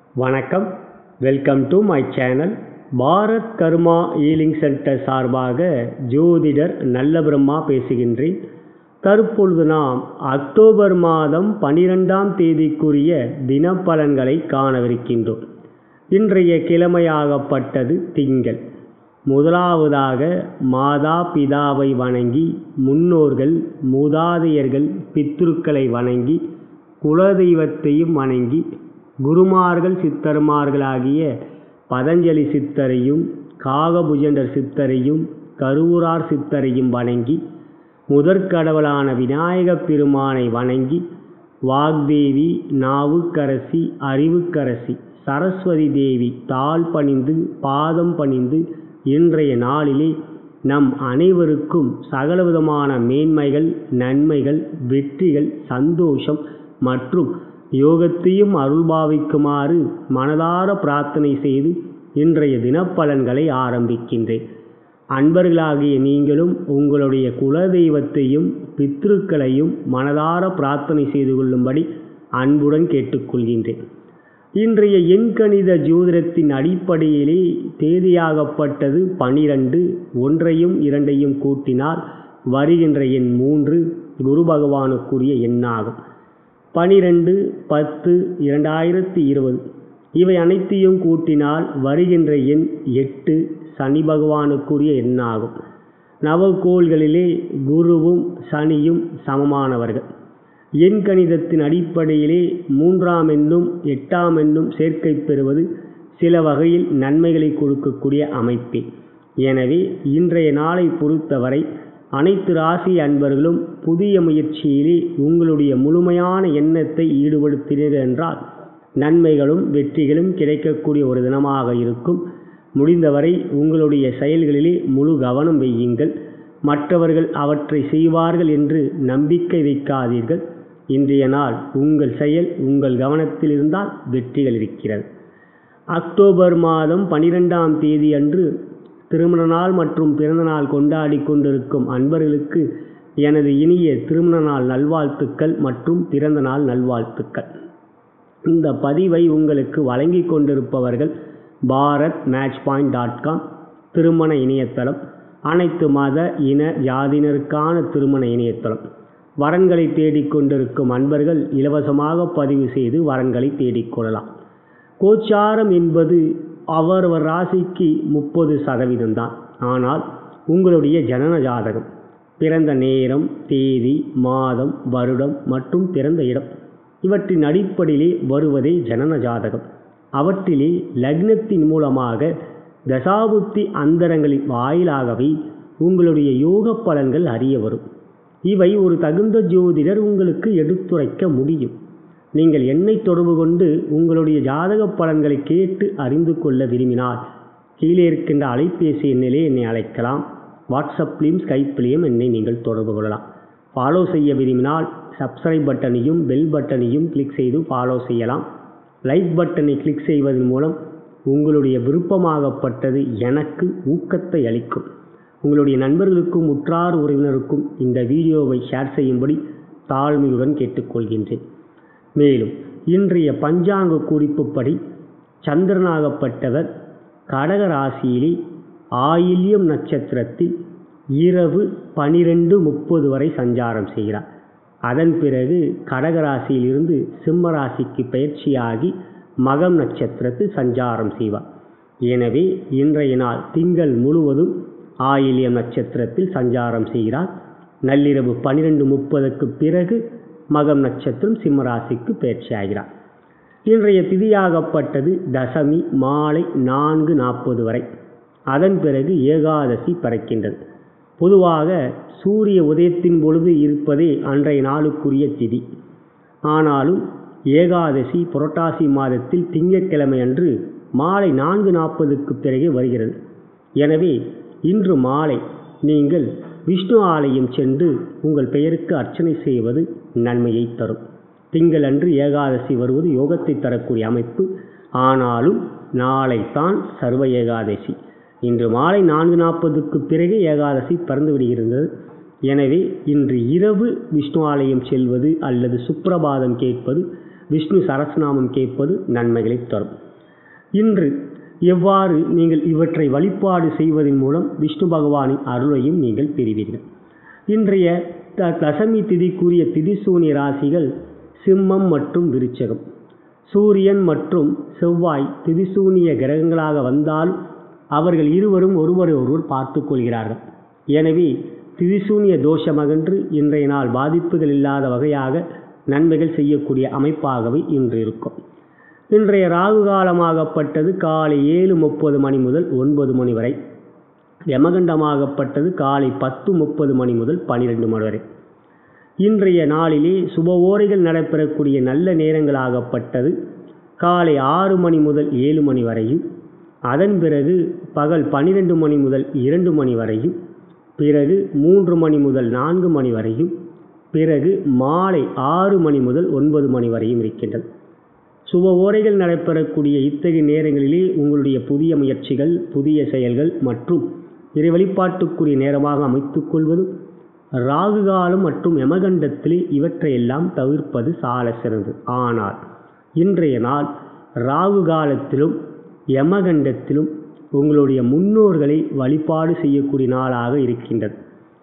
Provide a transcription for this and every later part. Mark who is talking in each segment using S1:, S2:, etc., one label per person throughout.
S1: வணக்கம் welcome to my channel Bharat Karma healing centre சார்பாக ஜோதிடர் நல்ல பிரம்மா பேசுகின்றேன் தற்பொழுது நாம் அக்டோபர் மாதம் பனிரெண்டாம் தேதிக்குரிய தினப்பலன்களை காணவிருக்கின்றோம் இன்றைய கிழமையாகப்பட்டது திங்கள் முதலாவதாக மாதா பிதாவை வணங்கி முன்னோர்கள் மூதாதையர்கள் பித்ருக்களை வணங்கி குலதெய்வத்தையும் வணங்கி குருமார்கள் சித்தர்மார்களாகிய பதஞ்சலி சித்தரையும் காகபுஜண்டர் சித்தரையும் கருவூரார் சித்தரையும் வணங்கி முதற்கடவுளான விநாயகப் பெருமானை வணங்கி வாக்தேவி நாவுக்கரசி அறிவுக்கரசி சரஸ்வதி தேவி தாழ் பணிந்து பாதம் பணிந்து இன்றைய நாளிலே நம் அனைவருக்கும் சகலவிதமான மேன்மைகள் நன்மைகள் வெற்றிகள் சந்தோஷம் மற்றும் யோகத்தையும் அருள்பாவிக்குமாறு மனதார பிரார்த்தனை செய்து இன்றைய தினப்பலன்களை ஆரம்பிக்கின்றேன் அன்பர்களாகிய நீங்களும் உங்களுடைய குலதெய்வத்தையும் பித்ருக்களையும் மனதார பிரார்த்தனை செய்து கொள்ளும்படி அன்புடன் கேட்டுக்கொள்கின்றேன் இன்றைய எண்கணித ஜோதிடத்தின் அடிப்படையிலே தேதியாகப்பட்டது பனிரெண்டு ஒன்றையும் இரண்டையும் கூட்டினால் வருகின்ற எண் மூன்று குரு பகவானுக்குரிய எண்ணாகும் பனிரெண்டு பத்து இரண்டாயிரத்தி இருபது இவை அனைத்தையும் கூட்டினால் வருகின்ற எண் எட்டு சனி பகவானுக்குரிய எண்ணாகும் நவகோள்களிலே குருவும் சனியும் சமமானவர்கள் எண் கணிதத்தின் அடிப்படையிலே மூன்றாம் எண்ணும் எட்டாம் எண்ணும் சேர்க்கை பெறுவது சில வகையில் நன்மைகளை கொடுக்கக்கூடிய அமைப்பே எனவே இன்றைய நாளை பொறுத்தவரை அனைத்து ராசி அன்பர்களும் புதிய முயற்சியிலே உங்களுடைய முழுமையான எண்ணத்தை ஈடுபடுத்தினீர்கள் என்றால் நன்மைகளும் வெற்றிகளும் கிடைக்கக்கூடிய ஒரு தினமாக இருக்கும் முடிந்தவரை உங்களுடைய செயல்களிலே முழு கவனம் வையுங்கள் மற்றவர்கள் அவற்றை செய்வார்கள் என்று நம்பிக்கை வைக்காதீர்கள் இன்றைய நாள் உங்கள் செயல் உங்கள் கவனத்தில் இருந்தால் வெற்றிகள் இருக்கிறது அக்டோபர் மாதம் பனிரெண்டாம் தேதி அன்று திருமண நாள் மற்றும் பிறந்த நாள் கொண்டாடி கொண்டிருக்கும் அன்பர்களுக்கு எனது இனிய திருமண நாள் நல்வாழ்த்துக்கள் மற்றும் பிறந்த நாள் நல்வாழ்த்துக்கள் இந்த பதிவை உங்களுக்கு வழங்கி கொண்டிருப்பவர்கள் Bharat match point dot com திருமண இணையதளம் அனைத்து மத இன ஜாதியினருக்கான திருமண இணையதளம் வரன்களை தேடிக்கொண்டிருக்கும் அன்பர்கள் இலவசமாக பதிவு செய்து வரன்களை தேடிக்கொள்ளலாம் கோச்சாரம் என்பது அவரவர் ராசிக்கு முப்பது சதவீதம் தான் ஆனால் உங்களுடைய ஜனன ஜாதகம் பிறந்த நேரம் தேதி மாதம் வருடம் மற்றும் பிறந்த இடம் இவற்றின் அடிப்படையிலே வருவதே ஜனன ஜாதகம் அவற்றிலே லக்னத்தின் மூலமாக தசாபுத்தி அந்தரங்களின் வாயிலாகவே உங்களுடைய யோக பலன்கள் அறிய வரும் இவை ஒரு தகுந்த ஜோதிடர் உங்களுக்கு எடுத்துரைக்க முடியும் நீங்கள் என்னை தொடர்பு கொண்டு உங்களுடைய ஜாதக பலன்களை கேட்டு அறிந்து கொள்ள விரும்பினால் கீழே இருக்கின்ற அலைபேசி எண்ணிலே என்னை அழைக்கலாம் வாட்ஸ்அப்லேயும் ஸ்கைப்லேயும் என்னை நீங்கள் தொடர்பு கொள்ளலாம் ஃபாலோ செய்ய விரும்பினால் சப்ஸ்கிரைப் பட்டனையும் பெல் பட்டனையும் கிளிக் செய்து ஃபாலோ செய்யலாம் லைக் பட்டனை கிளிக் செய்வதன் மூலம் உங்களுடைய விருப்பமாகப்பட்டது எனக்கு ஊக்கத்தை அளிக்கும் உங்களுடைய நண்பர்களுக்கும் உற்றார் உறவினருக்கும் இந்த வீடியோவை ஷேர் செய்யும்படி தாழ்மையுடன் கேட்டுக்கொள்கின்றேன் மேலும் இன்றைய பஞ்சாங்க குறிப்புப்படி சந்திரனாகப்பட்டவர் கடக ராசியிலே ஆயில்யம் நட்சத்திரத்தில் இரவு பனிரெண்டு முப்பது வரை சஞ்சாரம் செய்கிறார் அதன் பிறகு கடகராசியிலிருந்து சிம்ம ராசிக்கு பயிற்சியாகி மகம் நட்சத்திரத்தில் சஞ்சாரம் செய்வார் எனவே இன்றைய நாள் திங்கள் முழுவதும் ஆயில்யம் நட்சத்திரத்தில் சஞ்சாரம் செய்கிறார் நள்ளிரவு பன்னிரெண்டு முப்பதுக்கு பிறகு மகம் நட்சத்திரம் சிம்மராசிக்கு பயிற்சி ஆகிறார் இன்றைய திதியாகப்பட்டது தசமி மாலை நான்கு நாற்பது வரை அதன் பிறகு ஏகாதசி பறக்கின்றது பொதுவாக சூரிய உதயத்தின் பொழுது இருப்பதே அன்றைய நாளுக்குரிய திதி ஆனாலும் ஏகாதசி புரட்டாசி மாதத்தில் திங்கட்கிழமை அன்று மாலை நான்கு நாற்பதுக்கு பிறகு வருகிறது எனவே இன்று மாலை நீங்கள் விஷ்ணு ஆலயம் சென்று உங்கள் பெயருக்கு அர்ச்சனை செய்வது நன்மையை தரும் திங்கள் அன்று ஏகாதசி வருவது யோகத்தை தரக்கூடிய அமைப்பு ஆனாலும் நாளை தான் சர்வ ஏகாதசி இன்று மாலை நான்கு நாற்பதுக்கு பிறகு ஏகாதசி பறந்து விடுகிறது எனவே இன்று இரவு விஷ்ணு ஆலயம் செல்வது அல்லது சுப்பிரபாதம் கேட்பது விஷ்ணு சரஸ்நாமம் கேட்பது நன்மைகளை தரும் இன்று எவ்வாறு நீங்கள் இவற்றை வழிபாடு செய்வதன் மூலம் விஷ்ணு பகவானின் அருளையும் நீங்கள் பெறுவீர்கள் இன்றைய த தசமி திதிக்குரிய திதிசூனிய ராசிகள் சிம்மம் மற்றும் விருச்சகம் சூரியன் மற்றும் செவ்வாய் திதிசூனிய கிரகங்களாக வந்தால் அவர்கள் இருவரும் ஒருவரை ஒருவர் பார்த்து கொள்கிறார்கள் எனவே திதிசூனிய தோஷமகன்று இன்றைய நாள் பாதிப்புகள் இல்லாத வகையாக நன்மைகள் செய்யக்கூடிய அமைப்பாகவே இன்று இருக்கும் இன்றைய ராகு காலமாகப்பட்டது காலை ஏழு முப்பது மணி முதல் ஒன்பது மணி வரை யமகண்டமாகப்பட்டது காலை பத்து முப்பது மணி முதல் பனிரெண்டு மணி வரை இன்றைய நாளிலே சுப ஓரைகள் நடைபெறக்கூடிய நல்ல நேரங்களாகப்பட்டது காலை ஆறு மணி முதல் ஏழு மணி வரையும் அதன் பிறகு பகல் பன்னிரெண்டு மணி முதல் இரண்டு மணி வரையும் பிறகு மூன்று மணி முதல் நான்கு மணி வரையும் பிறகு மாலை ஆறு மணி முதல் ஒன்பது மணி வரையும் இருக்கின்றது சுப ஓரைகள் நடைபெறக்கூடிய இத்தகைய நேரங்களிலே உங்களுடைய புதிய முயற்சிகள் புதிய செயல்கள் மற்றும் இறை வழிபாட்டுக்குரிய நேரமாக அமைத்துக் கொள்வது ராகு காலம் மற்றும் யமகண்டத்திலே இவற்றையெல்லாம் தவிர்ப்பது சால சிறந்தது ஆனால் இன்றைய நாள் ராகு காலத்திலும் யமகண்டத்திலும் உங்களுடைய முன்னோர்களை வழிபாடு செய்யக்கூடிய நாளாக இருக்கின்றது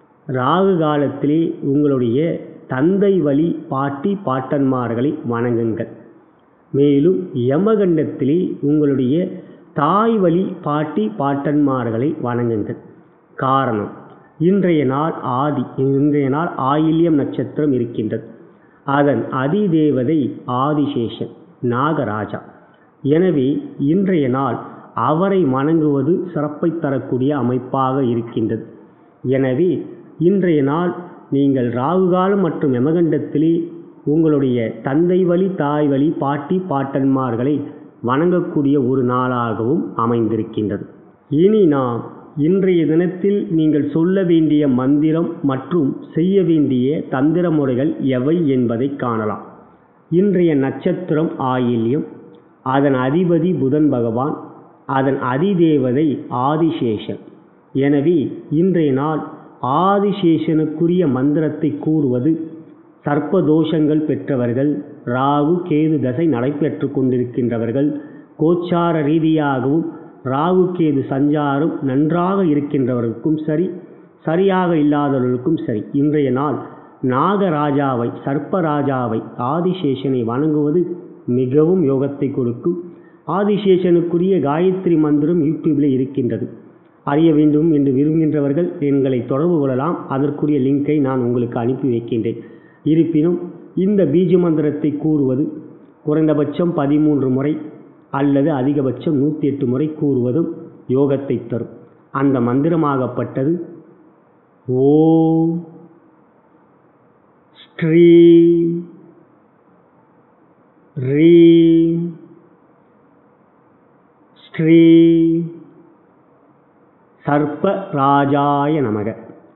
S1: ராகு காலத்திலே உங்களுடைய தந்தை வழி பாட்டி பாட்டன்மார்களை வணங்குங்கள் மேலும் யமகண்டத்திலே உங்களுடைய தாய் வழி பாட்டி பாட்டன்மார்களை வணங்குங்கள் காரணம் இன்றைய நாள் ஆதி இன்றைய நாள் ஆயில்யம் நட்சத்திரம் இருக்கின்றது அதன் அதிதேவதை ஆதிசேஷன் நாகராஜா எனவே இன்றைய நாள் அவரை வணங்குவது சிறப்பை தரக்கூடிய அமைப்பாக இருக்கின்றது எனவே இன்றைய நாள் நீங்கள் ராகுகாலம் மற்றும் யமகண்டத்திலே உங்களுடைய தந்தை வழி தாய் வழி பாட்டி பாட்டன்மார்களை வணங்கக்கூடிய ஒரு நாளாகவும் அமைந்திருக்கின்றது இனி நாம் இன்றைய தினத்தில் நீங்கள் சொல்ல வேண்டிய மந்திரம் மற்றும் செய்ய வேண்டிய தந்திர முறைகள் எவை என்பதை காணலாம் இன்றைய நட்சத்திரம் ஆயில்யம் அதன் அதிபதி புதன் பகவான் அதன் அதிதேவதை ஆதிசேஷன் எனவே இன்றைய நாள் ஆதிசேஷனுக்குரிய மந்திரத்தை கூறுவது சர்ப்ப தோஷங்கள் பெற்றவர்கள் ராகு கேது தசை நடைபெற்று கொண்டிருக்கின்றவர்கள் கோச்சார ரீதியாகவும் ராகு கேது சஞ்சாரம் நன்றாக இருக்கின்றவர்களுக்கும் சரி சரியாக இல்லாதவர்களுக்கும் சரி இன்றைய நாள் நாகராஜாவை சர்ப்பராஜாவை ஆதிசேஷனை வணங்குவது மிகவும் யோகத்தை கொடுக்கும் ஆதிசேஷனுக்குரிய காயத்ரி மந்திரம் யூடியூபில் இருக்கின்றது அறிய வேண்டும் என்று விரும்புகின்றவர்கள் எங்களை தொடர்பு கொள்ளலாம் அதற்குரிய லிங்கை நான் உங்களுக்கு அனுப்பி வைக்கின்றேன் இருப்பினும் இந்த பீஜ மந்திரத்தை கூறுவது குறைந்தபட்சம் பதிமூன்று முறை அல்லது அதிகபட்சம் நூற்றி எட்டு முறை கூறுவதும் யோகத்தை தரும் அந்த மந்திரமாகப்பட்டது ஓம் ஸ்ரீ ரீம் ஸ்ரீ சர்ப்பராஜாய நமக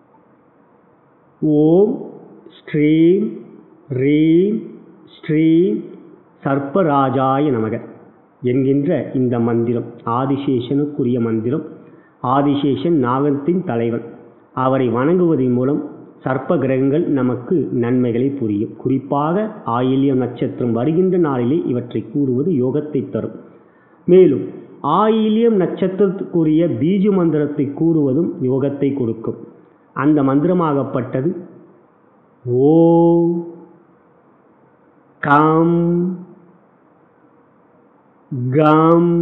S1: ஓம் ஸ்ரீம் ரீம் ஸ்ரீம் சர்ப்பராஜாய நமக என்கின்ற இந்த மந்திரம் ஆதிசேஷனுக்குரிய மந்திரம் ஆதிசேஷன் நாகத்தின் தலைவன் அவரை வணங்குவதன் மூலம் சர்ப்ப கிரகங்கள் நமக்கு நன்மைகளை புரியும் குறிப்பாக ஆயில்யம் நட்சத்திரம் வருகின்ற நாளிலே இவற்றை கூறுவது யோகத்தை தரும் மேலும் ஆயில்யம் நட்சத்திரத்துக்குரிய பீஜ மந்திரத்தை கூறுவதும் யோகத்தை கொடுக்கும் அந்த மந்திரமாகப்பட்டது ஓ கம் கம்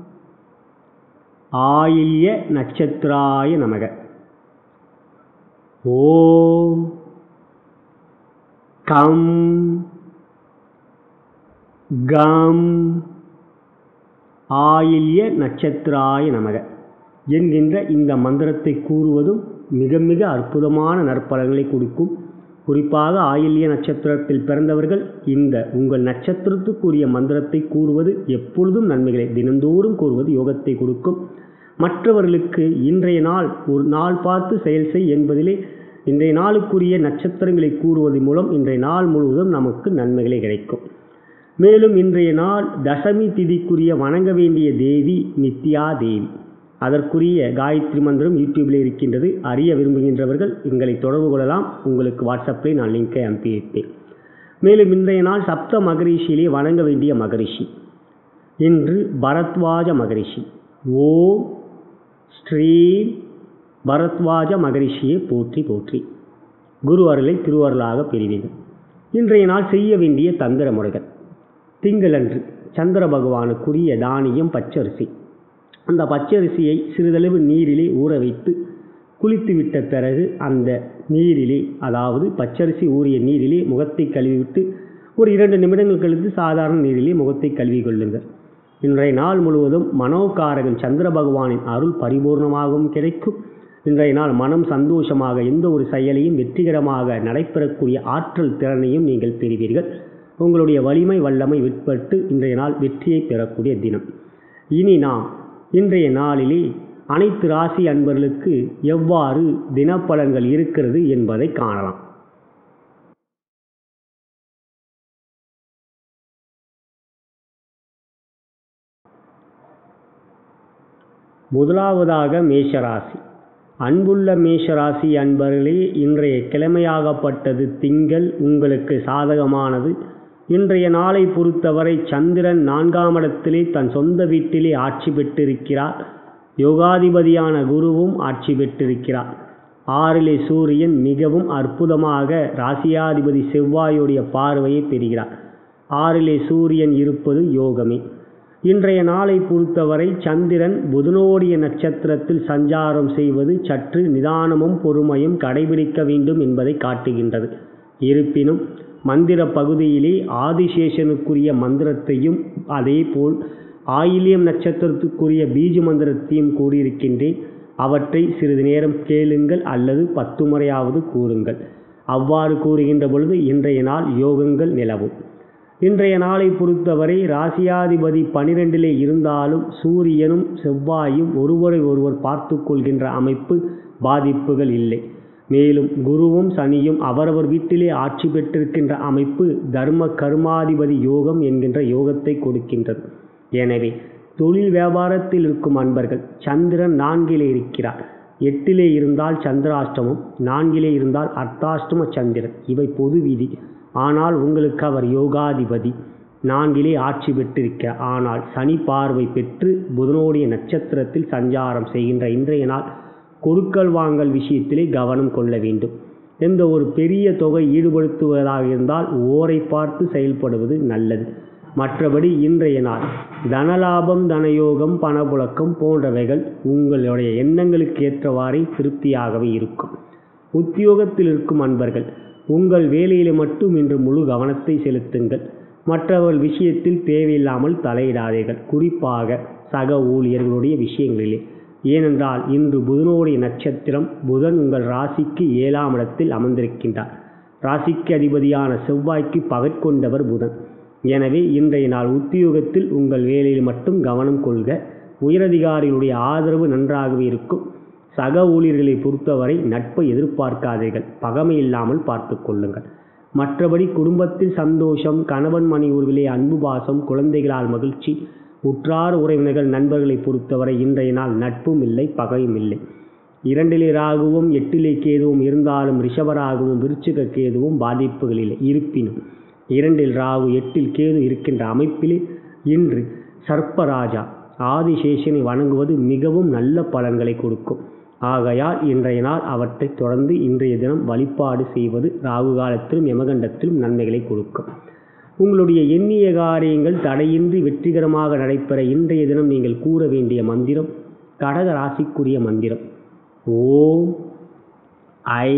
S1: ஆயில்ய நட்சத்திராய நமக ஓம் கம் கம் ஆயில்ய நட்சத்திராய நமக என்கின்ற இந்த மந்திரத்தை கூறுவதும் மிக மிக அற்புதமான நற்பலன்களை கொடுக்கும் குறிப்பாக ஆயில்ய நட்சத்திரத்தில் பிறந்தவர்கள் இந்த உங்கள் நட்சத்திரத்துக்குரிய மந்திரத்தை கூறுவது எப்பொழுதும் நன்மைகளை தினந்தோறும் கூறுவது யோகத்தை கொடுக்கும் மற்றவர்களுக்கு இன்றைய நாள் ஒரு நாள் பார்த்து செயல் செய் என்பதிலே இன்றைய நாளுக்குரிய நட்சத்திரங்களை கூறுவதன் மூலம் இன்றைய நாள் முழுவதும் நமக்கு நன்மைகளை கிடைக்கும் மேலும் இன்றைய நாள் தசமி திதிக்குரிய வணங்க வேண்டிய தேவி நித்யா தேவி அதற்குரிய காயத்ரி மந்திரம் யூடியூபில் இருக்கின்றது அறிய விரும்புகின்றவர்கள் எங்களை தொடர்பு கொள்ளலாம் உங்களுக்கு வாட்ஸ்அப்பில் நான் லிங்கை அனுப்பி வைப்பேன் மேலும் இன்றைய நாள் சப்த மகரிஷியிலே வணங்க வேண்டிய மகரிஷி இன்று பரத்வாஜ மகரிஷி ஓம் ஸ்ரீ பரத்வாஜ மகரிஷியை போற்றி போற்றி குரு அருளை திருவருளாக பெறுவீர்கள் இன்றைய நாள் செய்ய வேண்டிய தந்திர முறைகள் திங்களன்று சந்திர பகவானுக்குரிய தானியம் பச்சரிசி அந்த பச்சரிசியை சிறிதளவு நீரிலே ஊற வைத்து குளித்துவிட்ட பிறகு அந்த நீரிலே அதாவது பச்சரிசி ஊறிய நீரிலே முகத்தை கழுவிவிட்டு ஒரு இரண்டு நிமிடங்கள் கழித்து சாதாரண நீரிலே முகத்தை கழுவி கொள்ளுங்கள் இன்றைய நாள் முழுவதும் மனோகாரகன் சந்திர பகவானின் அருள் பரிபூர்ணமாகவும் கிடைக்கும் இன்றைய நாள் மனம் சந்தோஷமாக எந்த ஒரு செயலையும் வெற்றிகரமாக நடைபெறக்கூடிய ஆற்றல் திறனையும் நீங்கள் பெறுவீர்கள் உங்களுடைய வலிமை வல்லமை விற்பட்டு இன்றைய நாள் வெற்றியை பெறக்கூடிய தினம் இனி நாம் இன்றைய நாளிலே அனைத்து ராசி அன்பர்களுக்கு எவ்வாறு தினப்பலன்கள் இருக்கிறது என்பதை காணலாம் முதலாவதாக மேஷராசி அன்புள்ள மேஷராசி அன்பர்களே இன்றைய கிழமையாகப்பட்டது திங்கள் உங்களுக்கு சாதகமானது இன்றைய நாளை பொறுத்தவரை சந்திரன் நான்காம் இடத்திலே தன் சொந்த வீட்டிலே ஆட்சி பெற்றிருக்கிறார் யோகாதிபதியான குருவும் ஆட்சி பெற்றிருக்கிறார் ஆறிலே சூரியன் மிகவும் அற்புதமாக ராசியாதிபதி செவ்வாயுடைய பார்வையை பெறுகிறார் ஆறிலே சூரியன் இருப்பது யோகமே இன்றைய நாளை பொறுத்தவரை சந்திரன் புதனோடிய நட்சத்திரத்தில் சஞ்சாரம் செய்வது சற்று நிதானமும் பொறுமையும் கடைபிடிக்க வேண்டும் என்பதை காட்டுகின்றது இருப்பினும் மந்திர பகுதியிலே ஆதிசேஷனுக்குரிய மந்திரத்தையும் அதேபோல் ஆயிலியம் நட்சத்திரத்துக்குரிய பீஜ மந்திரத்தையும் கூறியிருக்கின்றேன் அவற்றை சிறிது நேரம் கேளுங்கள் அல்லது பத்து முறையாவது கூறுங்கள் அவ்வாறு கூறுகின்ற பொழுது இன்றைய நாள் யோகங்கள் நிலவும் இன்றைய நாளை பொறுத்தவரை ராசியாதிபதி பனிரெண்டிலே இருந்தாலும் சூரியனும் செவ்வாயும் ஒருவரை ஒருவர் பார்த்து கொள்கின்ற அமைப்பு பாதிப்புகள் இல்லை மேலும் குருவும் சனியும் அவரவர் வீட்டிலே ஆட்சி பெற்றிருக்கின்ற அமைப்பு தர்ம கர்மாதிபதி யோகம் என்கின்ற யோகத்தை கொடுக்கின்றது எனவே தொழில் வியாபாரத்தில் இருக்கும் அன்பர்கள் சந்திரன் நான்கிலே இருக்கிறார் எட்டிலே இருந்தால் சந்திராஷ்டமம் நான்கிலே இருந்தால் அர்த்தாஷ்டம சந்திரன் இவை பொது விதி ஆனால் உங்களுக்கு அவர் யோகாதிபதி நான்கிலே ஆட்சி பெற்றிருக்க ஆனால் சனி பார்வை பெற்று புதனோடைய நட்சத்திரத்தில் சஞ்சாரம் செய்கின்ற இன்றைய நாள் கொடுக்கல் வாங்கல் விஷயத்திலே கவனம் கொள்ள வேண்டும் எந்த ஒரு பெரிய தொகை ஈடுபடுத்துவதாக இருந்தால் ஓரை பார்த்து செயல்படுவது நல்லது மற்றபடி இன்றைய நாள் தனலாபம் தனயோகம் பணப்புழக்கம் போன்றவைகள் உங்களுடைய எண்ணங்களுக்கு ஏற்றவாறே திருப்தியாகவே இருக்கும் உத்தியோகத்தில் இருக்கும் அன்பர்கள் உங்கள் வேலையிலே மட்டும் இன்று முழு கவனத்தை செலுத்துங்கள் மற்றவர்கள் விஷயத்தில் தேவையில்லாமல் தலையிடாதீர்கள் குறிப்பாக சக ஊழியர்களுடைய விஷயங்களிலே ஏனென்றால் இன்று புதனுடைய நட்சத்திரம் புதன் உங்கள் ராசிக்கு ஏழாம் இடத்தில் அமர்ந்திருக்கின்றார் ராசிக்கு அதிபதியான செவ்வாய்க்கு பகற்கொண்டவர் புதன் எனவே இன்றைய நாள் உத்தியோகத்தில் உங்கள் வேலையில் மட்டும் கவனம் கொள்க உயரதிகாரிகளுடைய ஆதரவு நன்றாகவே இருக்கும் சக ஊழியர்களை பொறுத்தவரை நட்பை எதிர்பார்க்காதீர்கள் பகமை இல்லாமல் பார்த்து கொள்ளுங்கள் மற்றபடி குடும்பத்தில் சந்தோஷம் கணவன் மணி உறவிலே அன்பு பாசம் குழந்தைகளால் மகிழ்ச்சி உற்றார் உறவினர்கள் நண்பர்களை பொறுத்தவரை இன்றைய நாள் நட்பும் இல்லை பகையும் இல்லை இரண்டிலே ராகுவும் எட்டிலே கேதுவும் இருந்தாலும் ரிஷபராகவும் விருச்சிக கேதுவும் பாதிப்புகள் இல்லை இருப்பினும் இரண்டில் ராகு எட்டில் கேது இருக்கின்ற அமைப்பிலே இன்று சர்ப்பராஜா ஆதிசேஷனை வணங்குவது மிகவும் நல்ல பலன்களை கொடுக்கும் ஆகையால் இன்றைய நாள் அவற்றை தொடர்ந்து இன்றைய தினம் வழிபாடு செய்வது ராகு காலத்திலும் யமகண்டத்திலும் நன்மைகளை கொடுக்கும் உங்களுடைய எண்ணிய காரியங்கள் தடையின்றி வெற்றிகரமாக நடைபெற இன்றைய தினம் நீங்கள் கூற வேண்டிய மந்திரம் கடக ராசிக்குரிய மந்திரம் ஓம் ஐ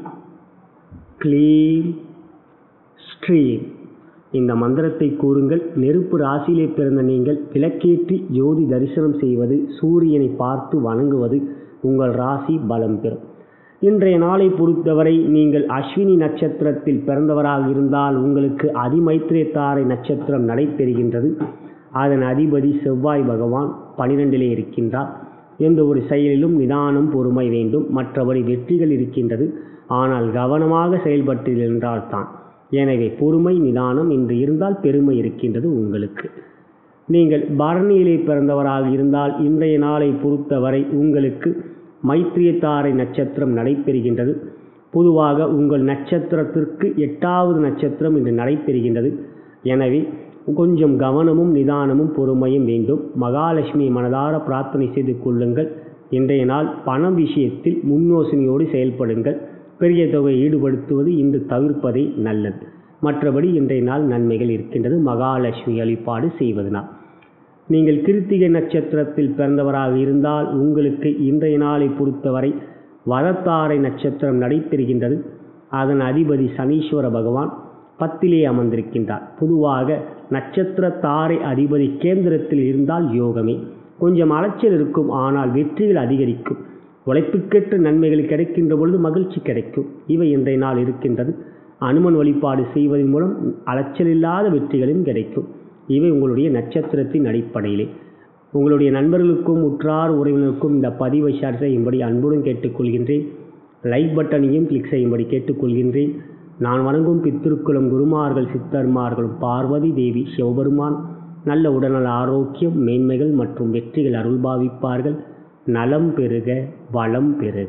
S1: க்ளீம் ஸ்ரீம் இந்த மந்திரத்தை கூறுங்கள் நெருப்பு ராசியிலே பிறந்த நீங்கள் விளக்கேற்றி ஜோதி தரிசனம் செய்வது சூரியனை பார்த்து வணங்குவது உங்கள் ராசி பலம் பெறும் இன்றைய நாளை பொறுத்தவரை நீங்கள் அஸ்வினி நட்சத்திரத்தில் பிறந்தவராக இருந்தால் உங்களுக்கு அதிமைத்திரேத்தாரை நட்சத்திரம் நடைபெறுகின்றது அதன் அதிபதி செவ்வாய் பகவான் பனிரெண்டிலே இருக்கின்றார் எந்த ஒரு செயலிலும் நிதானம் பொறுமை வேண்டும் மற்றபடி வெற்றிகள் இருக்கின்றது ஆனால் கவனமாக செயல்பட்டீர்கள் என்றால்தான் எனவே பொறுமை நிதானம் இன்று இருந்தால் பெருமை இருக்கின்றது உங்களுக்கு நீங்கள் பரணியிலே பிறந்தவராக இருந்தால் இன்றைய நாளை பொறுத்தவரை உங்களுக்கு மைத்திரியத்தாரை நட்சத்திரம் நடைபெறுகின்றது பொதுவாக உங்கள் நட்சத்திரத்திற்கு எட்டாவது நட்சத்திரம் இன்று நடைபெறுகின்றது எனவே கொஞ்சம் கவனமும் நிதானமும் பொறுமையும் வேண்டும் மகாலட்சுமி மனதார பிரார்த்தனை செய்து கொள்ளுங்கள் இன்றைய நாள் பணம் விஷயத்தில் முன்யோசனையோடு செயல்படுங்கள் பெரிய தொகை ஈடுபடுத்துவது இன்று தவிர்ப்பதே நல்லது மற்றபடி இன்றைய நாள் நன்மைகள் இருக்கின்றது மகாலட்சுமி வழிபாடு செய்வதனால் நீங்கள் கிருத்திகை நட்சத்திரத்தில் பிறந்தவராக இருந்தால் உங்களுக்கு இன்றைய நாளை பொறுத்தவரை வரத்தாரை நட்சத்திரம் நடைபெறுகின்றது அதன் அதிபதி சனீஸ்வர பகவான் பத்திலே அமர்ந்திருக்கின்றார் பொதுவாக நட்சத்திர தாரை அதிபதி கேந்திரத்தில் இருந்தால் யோகமே கொஞ்சம் அலைச்சல் இருக்கும் ஆனால் வெற்றிகள் அதிகரிக்கும் உழைப்புக்கேற்ற நன்மைகள் கிடைக்கின்ற பொழுது மகிழ்ச்சி கிடைக்கும் இவை இன்றைய நாள் இருக்கின்றது அனுமன் வழிபாடு செய்வதன் மூலம் அலைச்சல் இல்லாத வெற்றிகளும் கிடைக்கும் இவை உங்களுடைய நட்சத்திரத்தின் அடிப்படையிலே உங்களுடைய நண்பர்களுக்கும் உற்றார் உறவினருக்கும் இந்த பதிவை ஷேர் செய்யும்படி அன்புடன் கேட்டுக்கொள்கின்றேன் லைக் பட்டனையும் கிளிக் செய்யும்படி கேட்டுக்கொள்கின்றேன் நான் வணங்கும் பித்திருக்குளம் குருமார்கள் சித்தர்மார்களும் பார்வதி தேவி சிவபெருமான் நல்ல உடல்நல ஆரோக்கியம் மேன்மைகள் மற்றும் வெற்றிகள் அருள்பாவிப்பார்கள் நலம் பெறுக வளம் பெறுக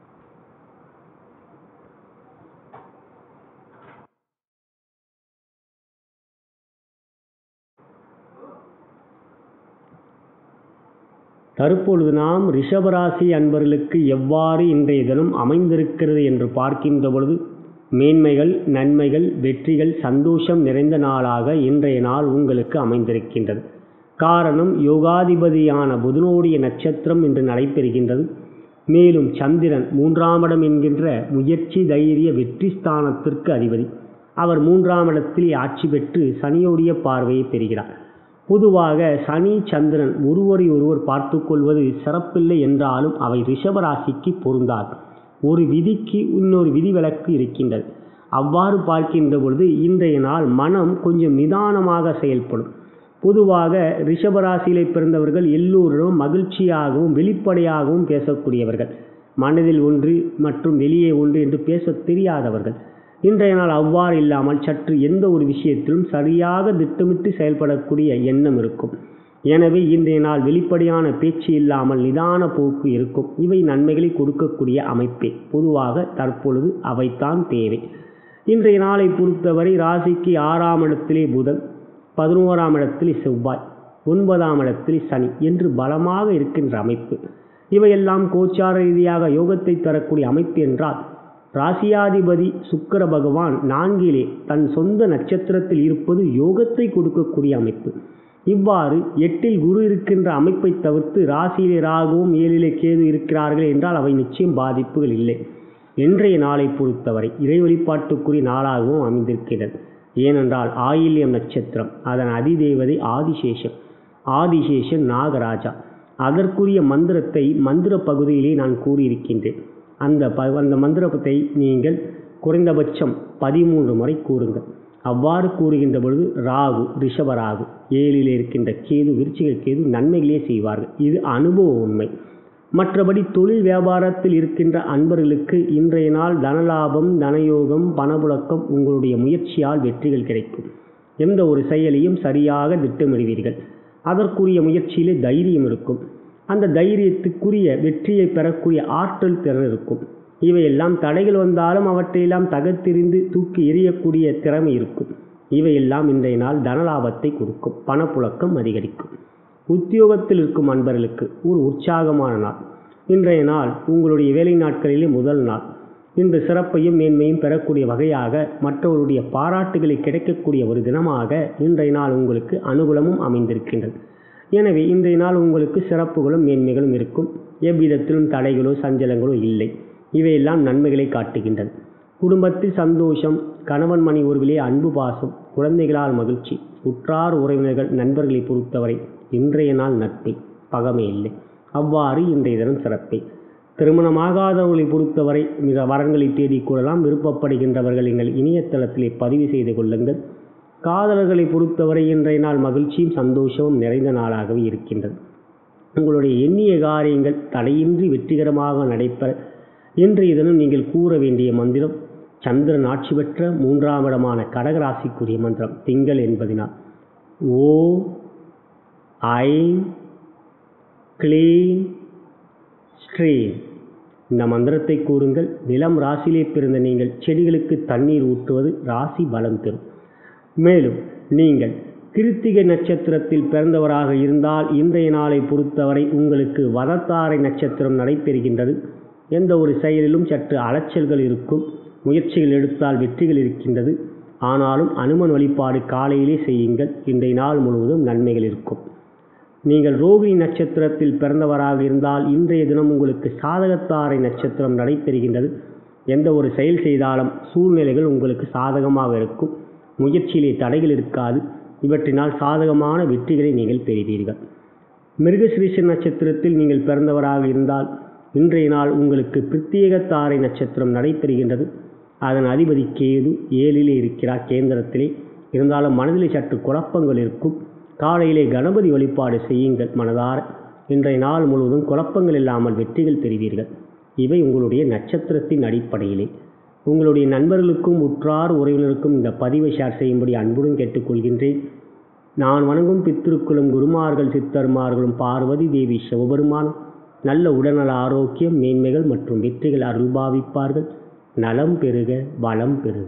S1: தற்பொழுது நாம் ரிஷபராசி அன்பர்களுக்கு எவ்வாறு இன்றைய தினம் அமைந்திருக்கிறது என்று பார்க்கின்ற பொழுது மேன்மைகள் நன்மைகள் வெற்றிகள் சந்தோஷம் நிறைந்த நாளாக இன்றைய நாள் உங்களுக்கு அமைந்திருக்கின்றது காரணம் யோகாதிபதியான புதனோடைய நட்சத்திரம் இன்று நடைபெறுகின்றது மேலும் சந்திரன் மூன்றாம் இடம் என்கின்ற முயற்சி தைரிய வெற்றி ஸ்தானத்திற்கு அதிபதி அவர் மூன்றாம் இடத்தில் ஆட்சி பெற்று சனியோடைய பார்வையை பெறுகிறார் பொதுவாக சனி சந்திரன் ஒருவரை ஒருவர் பார்த்து கொள்வது சிறப்பில்லை என்றாலும் அவை ரிஷபராசிக்கு பொருந்தாது ஒரு விதிக்கு இன்னொரு விதிவிலக்கு இருக்கின்றது அவ்வாறு பார்க்கின்ற பொழுது இன்றைய நாள் மனம் கொஞ்சம் நிதானமாக செயல்படும் பொதுவாக ரிஷபராசியிலே பிறந்தவர்கள் எல்லோரிடம் மகிழ்ச்சியாகவும் வெளிப்படையாகவும் பேசக்கூடியவர்கள் மனதில் ஒன்று மற்றும் வெளியே ஒன்று என்று பேச தெரியாதவர்கள் இன்றைய நாள் அவ்வாறு இல்லாமல் சற்று எந்த ஒரு விஷயத்திலும் சரியாக திட்டமிட்டு செயல்படக்கூடிய எண்ணம் இருக்கும் எனவே இன்றைய நாள் வெளிப்படையான பேச்சு இல்லாமல் நிதான போக்கு இருக்கும் இவை நன்மைகளை கொடுக்கக்கூடிய அமைப்பே பொதுவாக தற்பொழுது அவைத்தான் தேவை இன்றைய நாளை பொறுத்தவரை ராசிக்கு ஆறாம் இடத்திலே புதன் பதினோராம் இடத்திலே செவ்வாய் ஒன்பதாம் இடத்திலே சனி என்று பலமாக இருக்கின்ற அமைப்பு இவையெல்லாம் கோச்சார ரீதியாக யோகத்தை தரக்கூடிய அமைப்பு என்றால் ராசியாதிபதி சுக்கர பகவான் நான்கிலே தன் சொந்த நட்சத்திரத்தில் இருப்பது யோகத்தை கொடுக்கக்கூடிய அமைப்பு இவ்வாறு எட்டில் குரு இருக்கின்ற அமைப்பை தவிர்த்து ராசியிலே ராகுவும் ஏழிலே கேது இருக்கிறார்கள் என்றால் அவை நிச்சயம் பாதிப்புகள் இல்லை இன்றைய நாளை பொறுத்தவரை இறை வழிபாட்டுக்குரிய நாளாகவும் அமைந்திருக்கிறது ஏனென்றால் ஆயில்யம் நட்சத்திரம் அதன் அதிதேவதை ஆதிசேஷன் ஆதிசேஷன் நாகராஜா அதற்குரிய மந்திரத்தை மந்திர பகுதியிலே நான் கூறியிருக்கின்றேன் அந்த ப அந்த மந்திரத்தை நீங்கள் குறைந்தபட்சம் பதிமூன்று முறை கூறுங்கள் அவ்வாறு கூறுகின்ற பொழுது ராகு ரிஷபராகு ஏழில் இருக்கின்ற கேது விருச்சிக கேது நன்மைகளே செய்வார்கள் இது அனுபவ உண்மை மற்றபடி தொழில் வியாபாரத்தில் இருக்கின்ற அன்பர்களுக்கு இன்றைய நாள் தனலாபம் தனயோகம் பணப்புழக்கம் உங்களுடைய முயற்சியால் வெற்றிகள் கிடைக்கும் எந்த ஒரு செயலையும் சரியாக திட்டமிடுவீர்கள் அதற்குரிய முயற்சியிலே தைரியம் இருக்கும் அந்த தைரியத்துக்குரிய வெற்றியை பெறக்கூடிய ஆற்றல் திறன் இருக்கும் இவையெல்லாம் தடைகள் வந்தாலும் அவற்றையெல்லாம் தகர்த்தெறிந்து தூக்கி எறியக்கூடிய திறமை இருக்கும் இவையெல்லாம் இன்றைய நாள் தனலாபத்தை கொடுக்கும் பணப்புழக்கம் அதிகரிக்கும் உத்தியோகத்தில் இருக்கும் அன்பர்களுக்கு ஒரு உற்சாகமான நாள் இன்றைய நாள் உங்களுடைய வேலை நாட்களிலே முதல் நாள் இந்த சிறப்பையும் மேன்மையும் பெறக்கூடிய வகையாக மற்றவருடைய பாராட்டுகளை கிடைக்கக்கூடிய ஒரு தினமாக இன்றைய நாள் உங்களுக்கு அனுகூலமும் அமைந்திருக்கின்றது எனவே இன்றைய நாள் உங்களுக்கு சிறப்புகளும் மேன்மைகளும் இருக்கும் எவ்விதத்திலும் தடைகளோ சஞ்சலங்களோ இல்லை இவையெல்லாம் நன்மைகளை காட்டுகின்றன குடும்பத்தில் சந்தோஷம் கணவன் மணி உறவிலே அன்பு பாசம் குழந்தைகளால் மகிழ்ச்சி உற்றார் உறவினர்கள் நண்பர்களை பொறுத்தவரை இன்றைய நாள் நட்பே பகமை இல்லை அவ்வாறு இன்றைய தினம் சிறப்பே திருமணமாகாதவர்களை பொறுத்தவரை மிக வரன்களை தேடிக் கொள்ளலாம் விருப்பப்படுகின்றவர்கள் எங்கள் இணையதளத்திலே பதிவு செய்து கொள்ளுங்கள் காதலர்களை பொறுத்தவரை இன்றைய நாள் மகிழ்ச்சியும் சந்தோஷமும் நிறைந்த நாளாகவே இருக்கின்றது உங்களுடைய எண்ணிய காரியங்கள் தடையின்றி வெற்றிகரமாக நடைபெற இன்றைய தினம் நீங்கள் கூற வேண்டிய மந்திரம் சந்திரன் ஆட்சி பெற்ற மூன்றாம் இடமான கடகராசிக்குரிய மந்திரம் திங்கள் என்பதினால் ஓ ஐ க்ளீம் ஸ்ரீ இந்த மந்திரத்தை கூறுங்கள் நிலம் ராசியிலே பிறந்த நீங்கள் செடிகளுக்கு தண்ணீர் ஊற்றுவது ராசி பலம் பெறும் மேலும் நீங்கள் கிருத்திகை நட்சத்திரத்தில் பிறந்தவராக இருந்தால் இன்றைய நாளை பொறுத்தவரை உங்களுக்கு வதத்தாரை நட்சத்திரம் நடைபெறுகின்றது எந்த ஒரு செயலிலும் சற்று அலைச்சல்கள் இருக்கும் முயற்சிகள் எடுத்தால் வெற்றிகள் இருக்கின்றது ஆனாலும் அனுமன் வழிபாடு காலையிலே செய்யுங்கள் இன்றைய நாள் முழுவதும் நன்மைகள் இருக்கும் நீங்கள் ரோகிணி நட்சத்திரத்தில் பிறந்தவராக இருந்தால் இன்றைய தினம் உங்களுக்கு சாதகத்தாரை நட்சத்திரம் நடைபெறுகின்றது எந்த ஒரு செயல் செய்தாலும் சூழ்நிலைகள் உங்களுக்கு சாதகமாக இருக்கும் முயற்சியிலே தடைகள் இருக்காது இவற்றினால் சாதகமான வெற்றிகளை நீங்கள் பெறுவீர்கள் மிருகசிரீஷ நட்சத்திரத்தில் நீங்கள் பிறந்தவராக இருந்தால் இன்றைய நாள் உங்களுக்கு பிரத்யேக தாரை நட்சத்திரம் நடைபெறுகின்றது அதன் அதிபதி கேது ஏழிலே இருக்கிறார் கேந்திரத்திலே இருந்தாலும் மனதிலே சற்று குழப்பங்கள் இருக்கும் காலையிலே கணபதி வழிபாடு செய்யுங்கள் மனதார இன்றைய நாள் முழுவதும் குழப்பங்கள் இல்லாமல் வெற்றிகள் பெறுவீர்கள் இவை உங்களுடைய நட்சத்திரத்தின் அடிப்படையிலே உங்களுடைய நண்பர்களுக்கும் உற்றார் உறவினருக்கும் இந்த பதிவை ஷேர் செய்யும்படி அன்புடன் கேட்டுக்கொள்கின்றேன் நான் வணங்கும் பித்திருக்களும் குருமார்கள் சித்தர்மார்களும் பார்வதி தேவி சிவபெருமானும் நல்ல உடல்நல ஆரோக்கியம் மேன்மைகள் மற்றும் வெற்றிகள் அருள்பாவிப்பார்கள் நலம் பெறுக வளம் பெறுக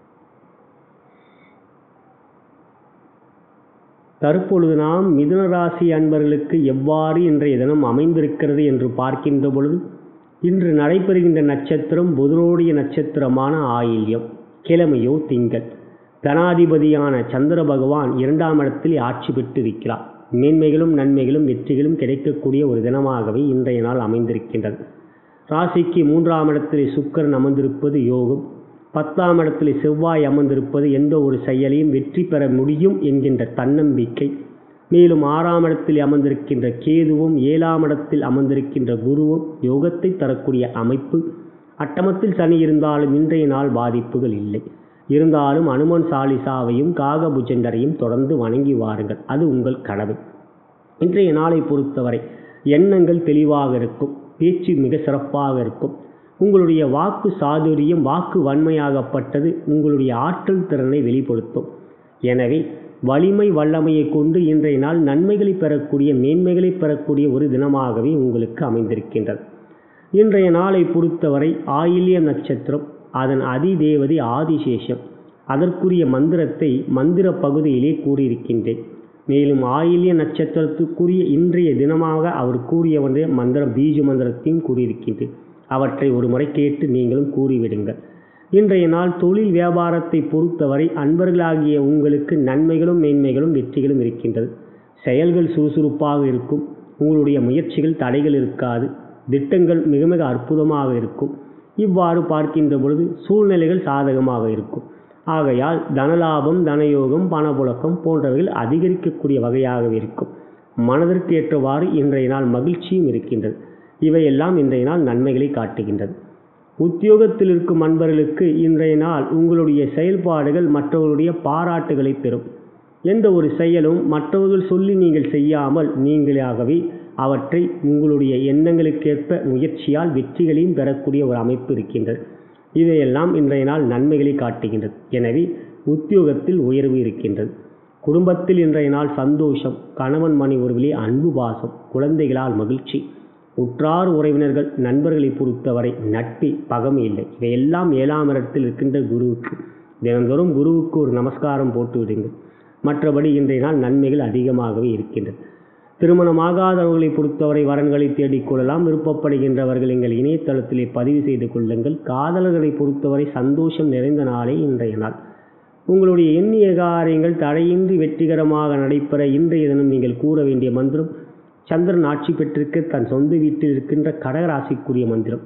S1: தற்பொழுது நாம் மிதுன ராசி அன்பர்களுக்கு எவ்வாறு இன்றைய தினம் அமைந்திருக்கிறது என்று பார்க்கின்ற பொழுது இன்று நடைபெறுகின்ற நட்சத்திரம் புதனுடைய நட்சத்திரமான ஆயில்யம் கிழமையோ திங்கள் தனாதிபதியான சந்திர பகவான் இரண்டாம் இடத்தில் ஆட்சி பெற்று இருக்கிறார் மேன்மைகளும் நன்மைகளும் வெற்றிகளும் கிடைக்கக்கூடிய ஒரு தினமாகவே இன்றைய நாள் அமைந்திருக்கின்றது ராசிக்கு மூன்றாம் இடத்திலே சுக்கரன் அமர்ந்திருப்பது யோகம் பத்தாம் இடத்திலே செவ்வாய் அமர்ந்திருப்பது எந்த ஒரு செயலையும் வெற்றி பெற முடியும் என்கின்ற தன்னம்பிக்கை மேலும் ஆறாம் இடத்தில் அமர்ந்திருக்கின்ற கேதுவும் ஏழாம் இடத்தில் அமர்ந்திருக்கின்ற குருவும் யோகத்தை தரக்கூடிய அமைப்பு அட்டமத்தில் சனி இருந்தாலும் இன்றைய நாள் பாதிப்புகள் இல்லை இருந்தாலும் அனுமன் சாலிசாவையும் காகபுஜண்டரையும் தொடர்ந்து வணங்கி வாருங்கள் அது உங்கள் கடமை இன்றைய நாளை பொறுத்தவரை எண்ணங்கள் தெளிவாக இருக்கும் பேச்சு மிக சிறப்பாக இருக்கும் உங்களுடைய வாக்கு சாதுரியம் வாக்கு வன்மையாகப்பட்டது உங்களுடைய ஆற்றல் திறனை வெளிப்படுத்தும் எனவே வலிமை வல்லமையை கொண்டு இன்றைய நாள் நன்மைகளை பெறக்கூடிய மேன்மைகளை பெறக்கூடிய ஒரு தினமாகவே உங்களுக்கு அமைந்திருக்கின்றது இன்றைய நாளை பொறுத்தவரை ஆயில்ய நட்சத்திரம் அதன் அதிதேவதை ஆதிசேஷம் அதற்குரிய மந்திரத்தை மந்திர பகுதியிலே கூறியிருக்கின்றேன் மேலும் ஆயில்ய நட்சத்திரத்துக்குரிய இன்றைய தினமாக அவர் கூறிய ஒன்றே மந்திரம் பீஜ மந்திரத்தையும் கூறியிருக்கின்றேன் அவற்றை ஒரு முறை கேட்டு நீங்களும் கூறிவிடுங்கள் இன்றைய நாள் தொழில் வியாபாரத்தை பொறுத்தவரை அன்பர்களாகிய உங்களுக்கு நன்மைகளும் மேன்மைகளும் வெற்றிகளும் இருக்கின்றது செயல்கள் சுறுசுறுப்பாக இருக்கும் உங்களுடைய முயற்சிகள் தடைகள் இருக்காது திட்டங்கள் மிக மிக அற்புதமாக இருக்கும் இவ்வாறு பார்க்கின்ற பொழுது சூழ்நிலைகள் சாதகமாக இருக்கும் ஆகையால் தனலாபம் தனயோகம் பணப்புழக்கம் போன்றவைகள் அதிகரிக்கக்கூடிய வகையாகவே இருக்கும் மனதிற்கு ஏற்றவாறு இன்றைய நாள் மகிழ்ச்சியும் இருக்கின்றது இவையெல்லாம் இன்றைய நாள் நன்மைகளை காட்டுகின்றது உத்தியோகத்தில் இருக்கும் அன்பர்களுக்கு இன்றைய நாள் உங்களுடைய செயல்பாடுகள் மற்றவர்களுடைய பாராட்டுகளை பெறும் எந்த ஒரு செயலும் மற்றவர்கள் சொல்லி நீங்கள் செய்யாமல் நீங்களாகவே அவற்றை உங்களுடைய எண்ணங்களுக்கேற்ப முயற்சியால் வெற்றிகளையும் பெறக்கூடிய ஒரு அமைப்பு இருக்கின்றது இவையெல்லாம் இன்றைய நாள் நன்மைகளை காட்டுகின்றது எனவே உத்தியோகத்தில் உயர்வு இருக்கின்றது குடும்பத்தில் இன்றைய நாள் சந்தோஷம் கணவன் மணி உறவிலே அன்பு பாசம் குழந்தைகளால் மகிழ்ச்சி உற்றார் உறவினர்கள் நண்பர்களை பொறுத்தவரை நட்பு பகமை இல்லை இவையெல்லாம் ஏழாம் இடத்தில் இருக்கின்ற குருவுக்கு தினந்தோறும் குருவுக்கு ஒரு நமஸ்காரம் போட்டு விடுங்கள் மற்றபடி இன்றைய நாள் நன்மைகள் அதிகமாகவே இருக்கின்றது திருமணமாகாதவர்களை பொறுத்தவரை வரன்களை தேடிக்கொள்ளலாம் விருப்பப்படுகின்றவர்கள் எங்கள் இணையதளத்திலே பதிவு செய்து கொள்ளுங்கள் காதலர்களை பொறுத்தவரை சந்தோஷம் நிறைந்த நாளே இன்றைய நாள் உங்களுடைய எண்ணிய காரியங்கள் தடையின்றி வெற்றிகரமாக நடைபெற இன்றைய தினம் நீங்கள் கூற வேண்டிய மந்திரம் சந்திரன் ஆட்சி பெற்றிருக்க தன் சொந்த வீட்டில் இருக்கின்ற கடகராசிக்குரிய மந்திரம்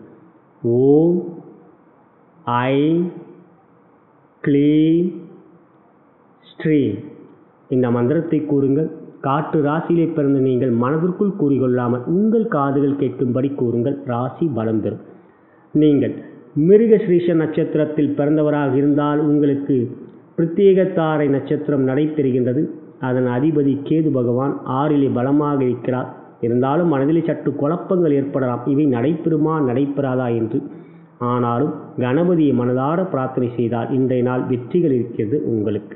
S1: ஓம் ஐ க்ளீம் ஸ்ரீ இந்த மந்திரத்தை கூறுங்கள் காற்று ராசியிலே பிறந்த நீங்கள் மனதிற்குள் கூறிக்கொள்ளாமல் உங்கள் காதுகள் கேட்கும்படி கூறுங்கள் ராசி பலம் பெறும் நீங்கள் மிருக ஸ்ரீஷ நட்சத்திரத்தில் பிறந்தவராக இருந்தால் உங்களுக்கு பிரத்யேக தாரை நட்சத்திரம் நடைபெறுகின்றது அதன் அதிபதி கேது பகவான் ஆறிலே பலமாக இருக்கிறார் இருந்தாலும் மனதிலே சற்று குழப்பங்கள் ஏற்படலாம் இவை நடைபெறுமா நடைபெறாதா என்று ஆனாலும் கணபதியை மனதார பிரார்த்தனை செய்தால் இன்றைய நாள் வெற்றிகள் இருக்கிறது உங்களுக்கு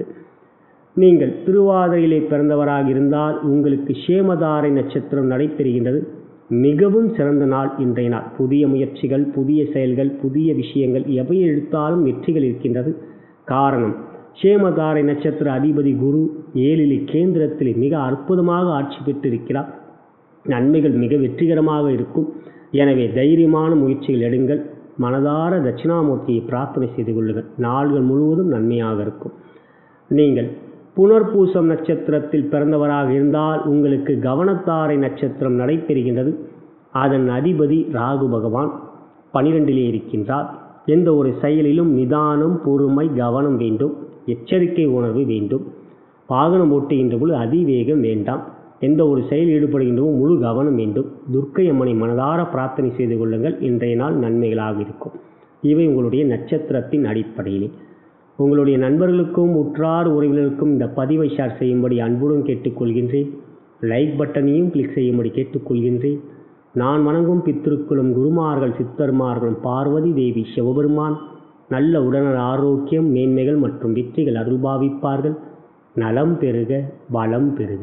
S1: நீங்கள் திருவாதிரையிலே பிறந்தவராக இருந்தால் உங்களுக்கு சேமதாரை நட்சத்திரம் நடைபெறுகின்றது மிகவும் சிறந்த நாள் இன்றைய நாள் புதிய முயற்சிகள் புதிய செயல்கள் புதிய விஷயங்கள் எவை எடுத்தாலும் வெற்றிகள் இருக்கின்றது காரணம் சேமதாரை நட்சத்திர அதிபதி குரு ஏழிலே கேந்திரத்திலே மிக அற்புதமாக ஆட்சி பெற்றிருக்கிறார் நன்மைகள் மிக வெற்றிகரமாக இருக்கும் எனவே தைரியமான முயற்சிகள் எடுங்கள் மனதார தட்சிணாமூர்த்தியை பிரார்த்தனை செய்து கொள்ளுங்கள் நாள்கள் முழுவதும் நன்மையாக இருக்கும் நீங்கள் புனர்பூசம் நட்சத்திரத்தில் பிறந்தவராக இருந்தால் உங்களுக்கு கவனத்தாரை நட்சத்திரம் நடைபெறுகின்றது அதன் அதிபதி ராகு பகவான் பனிரெண்டிலே இருக்கின்றார் எந்த ஒரு செயலிலும் நிதானம் பொறுமை கவனம் வேண்டும் எச்சரிக்கை உணர்வு வேண்டும் வாகனம் ஓட்டுகின்ற பொழுது அதிவேகம் வேண்டாம் எந்த ஒரு செயல் ஈடுபடுகின்றவோ முழு கவனம் வேண்டும் துர்க்கை அம்மனை மனதார பிரார்த்தனை செய்து கொள்ளுங்கள் இன்றைய நாள் நன்மைகளாக இருக்கும் இவை உங்களுடைய நட்சத்திரத்தின் அடிப்படையிலே உங்களுடைய நண்பர்களுக்கும் உற்றார் உறவினருக்கும் இந்த பதிவை ஷேர் செய்யும்படி அன்புடன் கேட்டுக்கொள்கின்றேன் லைக் பட்டனையும் கிளிக் செய்யும்படி கேட்டுக்கொள்கின்றேன் நான் வணங்கும் பித்திருக்களும் குருமார்கள் சித்தர்மார்களும் பார்வதி தேவி சிவபெருமான் நல்ல உடனல் ஆரோக்கியம் மேன்மைகள் மற்றும் வெற்றிகள் அருள்பாவிப்பார்கள் நலம் பெருக வளம் பெருக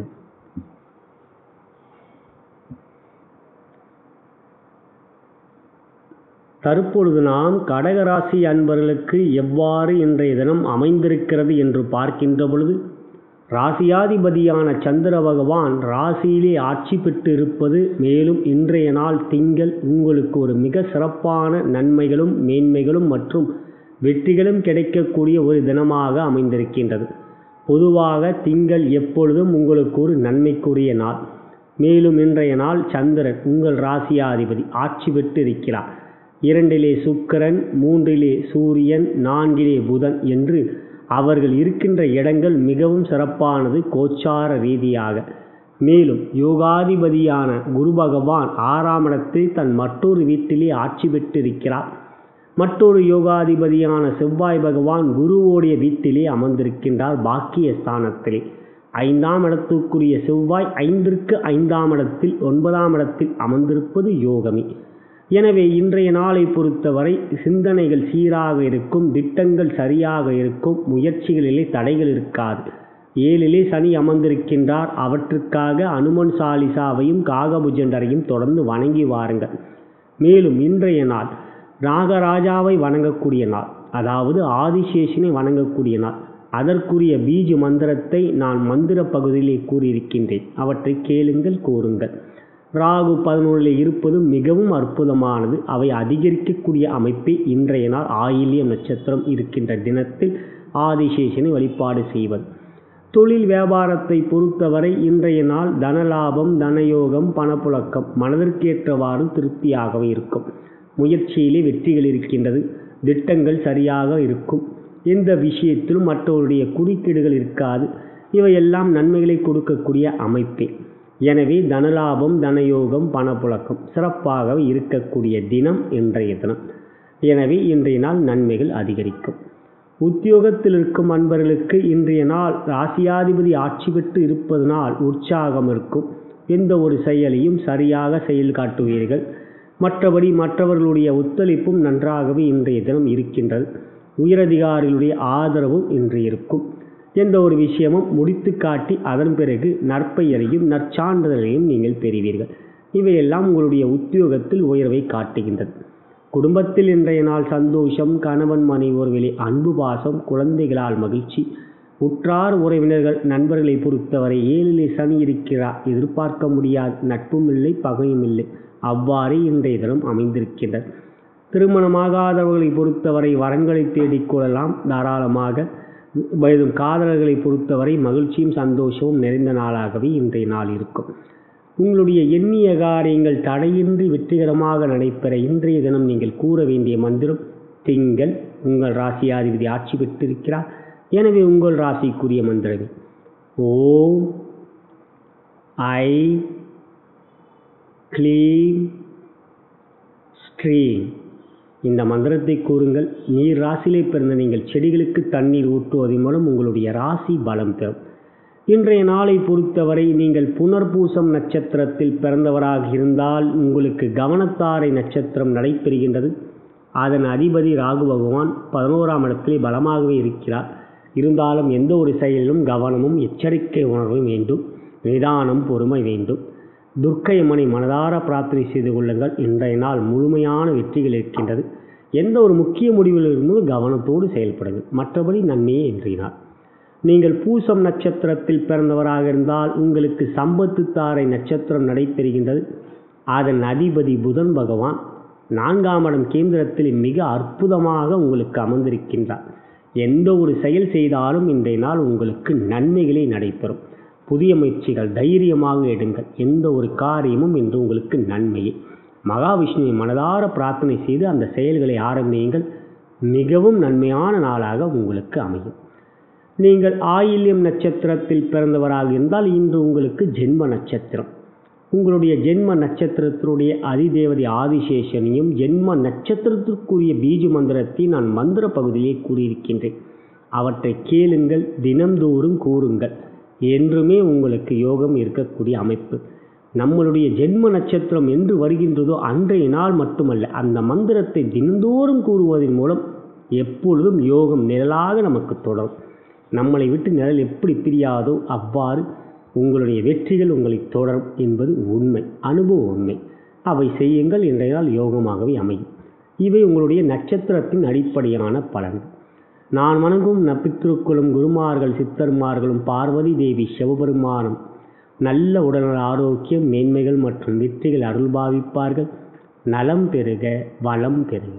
S1: தற்பொழுது நாம் கடகராசி அன்பர்களுக்கு எவ்வாறு இன்றைய தினம் அமைந்திருக்கிறது என்று பார்க்கின்ற பொழுது ராசியாதிபதியான சந்திர பகவான் ராசியிலே ஆட்சி பெற்று இருப்பது மேலும் இன்றைய நாள் திங்கள் உங்களுக்கு ஒரு மிக சிறப்பான நன்மைகளும் மேன்மைகளும் மற்றும் வெற்றிகளும் கிடைக்கக்கூடிய ஒரு தினமாக அமைந்திருக்கின்றது பொதுவாக திங்கள் எப்பொழுதும் உங்களுக்கு ஒரு நன்மைக்குரிய நாள் மேலும் இன்றைய நாள் சந்திரன் உங்கள் ராசியாதிபதி ஆட்சி பெற்று இருக்கிறார் இரண்டிலே சுக்கிரன் மூன்றிலே சூரியன் நான்கிலே புதன் என்று அவர்கள் இருக்கின்ற இடங்கள் மிகவும் சிறப்பானது கோச்சார ரீதியாக மேலும் யோகாதிபதியான குரு பகவான் ஆறாம் இடத்தில் தன் மற்றொரு வீட்டிலே ஆட்சி பெற்றிருக்கிறார் மற்றொரு யோகாதிபதியான செவ்வாய் பகவான் குருவோடைய வீட்டிலே அமர்ந்திருக்கின்றார் பாக்கிய ஸ்தானத்திலே ஐந்தாம் இடத்துக்குரிய செவ்வாய் ஐந்திற்கு ஐந்தாம் இடத்தில் ஒன்பதாம் இடத்தில் அமர்ந்திருப்பது யோகமே எனவே இன்றைய நாளை பொறுத்தவரை சிந்தனைகள் சீராக இருக்கும் திட்டங்கள் சரியாக இருக்கும் முயற்சிகளிலே தடைகள் இருக்காது ஏழிலே சனி அமர்ந்திருக்கின்றார் அவற்றுக்காக அனுமன் சாலிசாவையும் காகபுஜண்டரையும் தொடர்ந்து வணங்கி வாருங்கள் மேலும் இன்றைய நாள் நாகராஜாவை வணங்கக்கூடிய நாள் அதாவது ஆதிசேஷனை வணங்கக்கூடிய நாள் அதற்குரிய பீஜ மந்திரத்தை நான் மந்திர பகுதியிலே கூறியிருக்கின்றேன் அவற்றை கேளுங்கள் கூறுங்கள் ராகு பதினொன்றில் இருப்பது மிகவும் அற்புதமானது அவை அதிகரிக்கக்கூடிய அமைப்பை இன்றைய நாள் ஆயில்யம் நட்சத்திரம் இருக்கின்ற தினத்தில் ஆதிசேஷனை வழிபாடு செய்வது தொழில் வியாபாரத்தை பொறுத்தவரை இன்றைய நாள் தனலாபம் தனயோகம் பணப்புழக்கம் மனதிற்கேற்றவாறு திருப்தியாகவே இருக்கும் முயற்சியிலே வெற்றிகள் இருக்கின்றது திட்டங்கள் சரியாக இருக்கும் எந்த விஷயத்திலும் மற்றவருடைய குறுக்கீடுகள் இருக்காது இவையெல்லாம் நன்மைகளை கொடுக்கக்கூடிய அமைப்பே எனவே தனலாபம் தனயோகம் பணப்புழக்கம் சிறப்பாக இருக்கக்கூடிய தினம் இன்றைய தினம் எனவே இன்றைய நாள் நன்மைகள் அதிகரிக்கும் உத்தியோகத்தில் இருக்கும் அன்பர்களுக்கு இன்றைய நாள் ராசியாதிபதி ஆட்சி பெற்று இருப்பதனால் உற்சாகம் இருக்கும் எந்த ஒரு செயலையும் சரியாக செயல் காட்டுவீர்கள் மற்றபடி மற்றவர்களுடைய ஒத்துழைப்பும் நன்றாகவே இன்றைய தினம் இருக்கின்றது உயரதிகாரிகளுடைய ஆதரவும் இன்று இருக்கும் எந்த ஒரு விஷயமும் முடித்து காட்டி அதன் பிறகு நற்பெயரையும் நற்சான்றிதழையும் நீங்கள் பெறுவீர்கள் இவையெல்லாம் உங்களுடைய உத்தியோகத்தில் உயர்வை காட்டுகின்றது குடும்பத்தில் இன்றைய நாள் சந்தோஷம் கணவன் மனைவோர்களிலே அன்பு பாசம் குழந்தைகளால் மகிழ்ச்சி உற்றார் உறவினர்கள் நண்பர்களை பொறுத்தவரை ஏழிலே சனி இருக்கிறார் எதிர்பார்க்க முடியாது நட்பும் இல்லை பகையும் இல்லை அவ்வாறே இன்றைய தினம் அமைந்திருக்கின்றது திருமணமாகாதவர்களை பொறுத்தவரை வரன்களை தேடிக்கொள்ளலாம் தாராளமாக வயதும் காதலர்களை பொறுத்தவரை மகிழ்ச்சியும் சந்தோஷமும் நிறைந்த நாளாகவே இன்றைய நாள் இருக்கும் உங்களுடைய எண்ணிய காரியங்கள் தடையின்றி வெற்றிகரமாக நடைபெற இன்றைய தினம் நீங்கள் கூற வேண்டிய மந்திரம் திங்கள் உங்கள் ராசியாதிபதி ஆட்சி பெற்றிருக்கிறார் எனவே உங்கள் ராசிக்குரிய மந்திரமே ஓம் ஐ க்ளீம் ஸ்ட்ரீம் இந்த மந்திரத்தை கூறுங்கள் நீர் ராசியிலே பிறந்த நீங்கள் செடிகளுக்கு தண்ணீர் ஊற்றுவதன் மூலம் உங்களுடைய ராசி பலம் பெறும் இன்றைய நாளை பொறுத்தவரை நீங்கள் புனர்பூசம் நட்சத்திரத்தில் பிறந்தவராக இருந்தால் உங்களுக்கு கவனத்தாரை நட்சத்திரம் நடைபெறுகின்றது அதன் அதிபதி ராகு பகவான் பதினோராம் இடத்திலே பலமாகவே இருக்கிறார் இருந்தாலும் எந்த ஒரு செயலிலும் கவனமும் எச்சரிக்கை உணர்வும் வேண்டும் நிதானம் பொறுமை வேண்டும் துர்க்கையம்மனை மனதார பிரார்த்தனை செய்து கொள்ளுங்கள் இன்றைய நாள் முழுமையான வெற்றிகள் இருக்கின்றது எந்த ஒரு முக்கிய முடிவில் இருந்தும் கவனத்தோடு செயல்படுங்கள் மற்றபடி நன்மையே இன்றைய நாள் நீங்கள் பூசம் நட்சத்திரத்தில் பிறந்தவராக இருந்தால் உங்களுக்கு சம்பத்து தாரை நட்சத்திரம் நடைபெறுகின்றது அதன் அதிபதி புதன் பகவான் நான்காம் இடம் கேந்திரத்தில் மிக அற்புதமாக உங்களுக்கு அமர்ந்திருக்கின்றார் எந்த ஒரு செயல் செய்தாலும் இன்றைய நாள் உங்களுக்கு நன்மைகளே நடைபெறும் புதிய முயற்சிகள் தைரியமாக எடுங்கள் எந்த ஒரு காரியமும் இன்று உங்களுக்கு நன்மையே மகாவிஷ்ணுவை மனதார பிரார்த்தனை செய்து அந்த செயல்களை ஆரம்பியுங்கள் மிகவும் நன்மையான நாளாக உங்களுக்கு அமையும் நீங்கள் ஆயில்யம் நட்சத்திரத்தில் பிறந்தவராக இருந்தால் இன்று உங்களுக்கு ஜென்ம நட்சத்திரம் உங்களுடைய ஜென்ம நட்சத்திரத்தினுடைய அதிதேவதை ஆதிசேஷனையும் ஜென்ம நட்சத்திரத்திற்குரிய பீஜ மந்திரத்தை நான் மந்திர பகுதியிலே கூறியிருக்கின்றேன் அவற்றை கேளுங்கள் தினந்தோறும் கூறுங்கள் என்றுமே உங்களுக்கு யோகம் இருக்கக்கூடிய அமைப்பு நம்மளுடைய ஜென்ம நட்சத்திரம் என்று வருகின்றதோ அன்றைய நாள் மட்டுமல்ல அந்த மந்திரத்தை தினந்தோறும் கூறுவதன் மூலம் எப்பொழுதும் யோகம் நிழலாக நமக்கு தொடரும் நம்மளை விட்டு நிழல் எப்படி பிரியாதோ அவ்வாறு உங்களுடைய வெற்றிகள் உங்களை தொடரும் என்பது உண்மை அனுபவ உண்மை அவை செய்யுங்கள் இன்றைய நாள் யோகமாகவே அமையும் இவை உங்களுடைய நட்சத்திரத்தின் அடிப்படையான பலன்கள் நான் வணங்கும் நப்பித்திருக்குளும் குருமார்கள் சித்தர்மார்களும் பார்வதி தேவி சிவபெருமானும் நல்ல உடல்நல ஆரோக்கியம் மேன்மைகள் மற்றும் வெற்றிகள் அருள்பாவிப்பார்கள் நலம் பெறுக வளம் பெறுக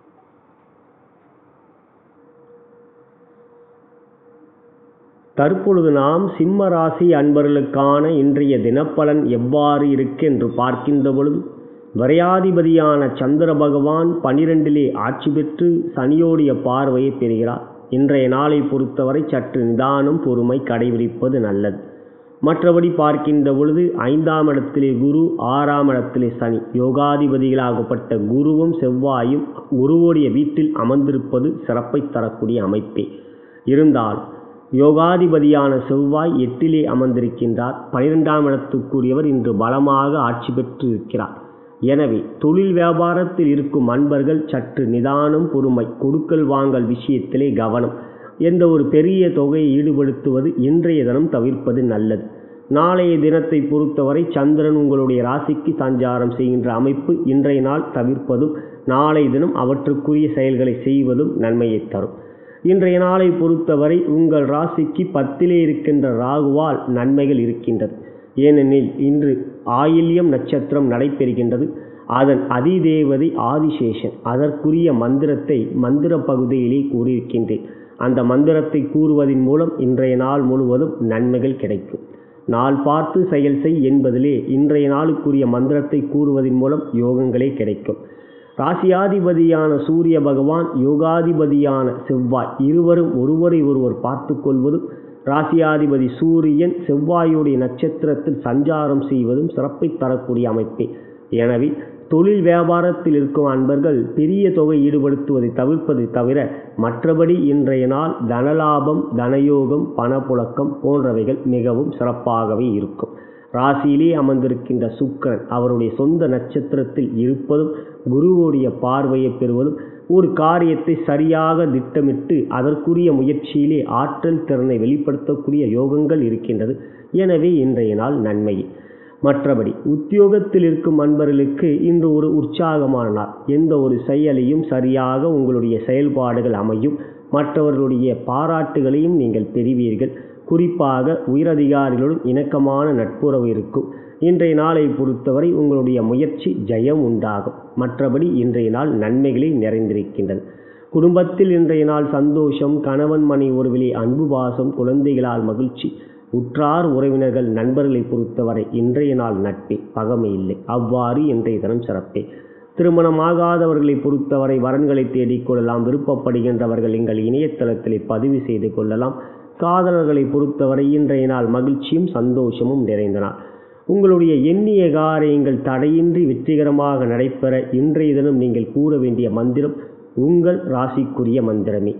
S1: தற்பொழுது நாம் சிம்ம ராசி அன்பர்களுக்கான இன்றைய தினப்பலன் எவ்வாறு இருக்கு என்று பார்க்கின்ற பொழுது விரையாதிபதியான சந்திர பகவான் பனிரெண்டிலே ஆட்சி பெற்று சனியோடைய பார்வையை பெறுகிறார் இன்றைய நாளை பொறுத்தவரை சற்று நிதானம் பொறுமை கடைபிடிப்பது நல்லது மற்றபடி பார்க்கின்ற பொழுது ஐந்தாம் இடத்திலே குரு ஆறாம் இடத்திலே சனி யோகாதிபதிகளாகப்பட்ட குருவும் செவ்வாயும் குருவுடைய வீட்டில் அமர்ந்திருப்பது சிறப்பை தரக்கூடிய அமைப்பே இருந்தால் யோகாதிபதியான செவ்வாய் எட்டிலே அமர்ந்திருக்கின்றார் பனிரெண்டாம் இடத்துக்குரியவர் இன்று பலமாக ஆட்சி பெற்று இருக்கிறார் எனவே தொழில் வியாபாரத்தில் இருக்கும் அன்பர்கள் சற்று நிதானம் பொறுமை கொடுக்கல் வாங்கல் விஷயத்திலே கவனம் எந்த ஒரு பெரிய தொகையை ஈடுபடுத்துவது இன்றைய தினம் தவிர்ப்பது நல்லது நாளைய தினத்தை பொறுத்தவரை சந்திரன் உங்களுடைய ராசிக்கு சஞ்சாரம் செய்கின்ற அமைப்பு இன்றைய நாள் தவிர்ப்பதும் நாளைய தினம் அவற்றுக்குரிய செயல்களை செய்வதும் நன்மையை தரும் இன்றைய நாளை பொறுத்தவரை உங்கள் ராசிக்கு பத்திலே இருக்கின்ற ராகுவால் நன்மைகள் இருக்கின்றது ஏனெனில் இன்று ஆயில்யம் நட்சத்திரம் நடைபெறுகின்றது அதன் அதிதேவதை ஆதிசேஷன் அதற்குரிய மந்திரத்தை மந்திர பகுதியிலே கூறியிருக்கின்றேன் அந்த மந்திரத்தை கூறுவதன் மூலம் இன்றைய நாள் முழுவதும் நன்மைகள் கிடைக்கும் நாள் பார்த்து செயல் செய் என்பதிலே இன்றைய நாளுக்குரிய மந்திரத்தை கூறுவதன் மூலம் யோகங்களே கிடைக்கும் ராசியாதிபதியான சூரிய பகவான் யோகாதிபதியான செவ்வாய் இருவரும் ஒருவரை ஒருவர் பார்த்து கொள்வதும் ராசியாதிபதி சூரியன் செவ்வாயுடைய நட்சத்திரத்தில் சஞ்சாரம் செய்வதும் சிறப்பை தரக்கூடிய அமைப்பே எனவே தொழில் வியாபாரத்தில் இருக்கும் அன்பர்கள் பெரிய தொகை ஈடுபடுத்துவதை தவிர்ப்பதை தவிர மற்றபடி இன்றைய நாள் தனலாபம் தனயோகம் பணப்புழக்கம் போன்றவைகள் மிகவும் சிறப்பாகவே இருக்கும் ராசியிலே அமர்ந்திருக்கின்ற சுக்கரன் அவருடைய சொந்த நட்சத்திரத்தில் இருப்பதும் குருவுடைய பார்வையை பெறுவதும் ஒரு காரியத்தை சரியாக திட்டமிட்டு அதற்குரிய முயற்சியிலே ஆற்றல் திறனை வெளிப்படுத்தக்கூடிய யோகங்கள் இருக்கின்றது எனவே இன்றைய நாள் நன்மையே மற்றபடி உத்தியோகத்தில் இருக்கும் அன்பர்களுக்கு இன்று ஒரு உற்சாகமான நாள் எந்த ஒரு செயலையும் சரியாக உங்களுடைய செயல்பாடுகள் அமையும் மற்றவர்களுடைய பாராட்டுகளையும் நீங்கள் பெறுவீர்கள் குறிப்பாக உயரதிகாரிகளுடன் இணக்கமான நட்புறவு இருக்கும் இன்றைய நாளை பொறுத்தவரை உங்களுடைய முயற்சி ஜெயம் உண்டாகும் மற்றபடி இன்றைய நாள் நன்மைகளில் நிறைந்திருக்கின்றது குடும்பத்தில் இன்றைய நாள் சந்தோஷம் கணவன் மணி உறவிலே அன்பு பாசம் குழந்தைகளால் மகிழ்ச்சி உற்றார் உறவினர்கள் நண்பர்களை பொறுத்தவரை இன்றைய நாள் நட்பே பகமை இல்லை அவ்வாறு இன்றைய தினம் சிறப்பே திருமணமாகாதவர்களை பொறுத்தவரை வரன்களை தேடிக்கொள்ளலாம் விருப்பப்படுகின்றவர்கள் எங்கள் இணையதளத்திலே பதிவு செய்து கொள்ளலாம் காதலர்களை பொறுத்தவரை இன்றைய நாள் மகிழ்ச்சியும் சந்தோஷமும் நிறைந்த நாள் உங்களுடைய எண்ணிய காரியங்கள் தடையின்றி வெற்றிகரமாக நடைபெற இன்றைய தினம் நீங்கள் கூற வேண்டிய மந்திரம் உங்கள் ராசிக்குரிய மந்திரமே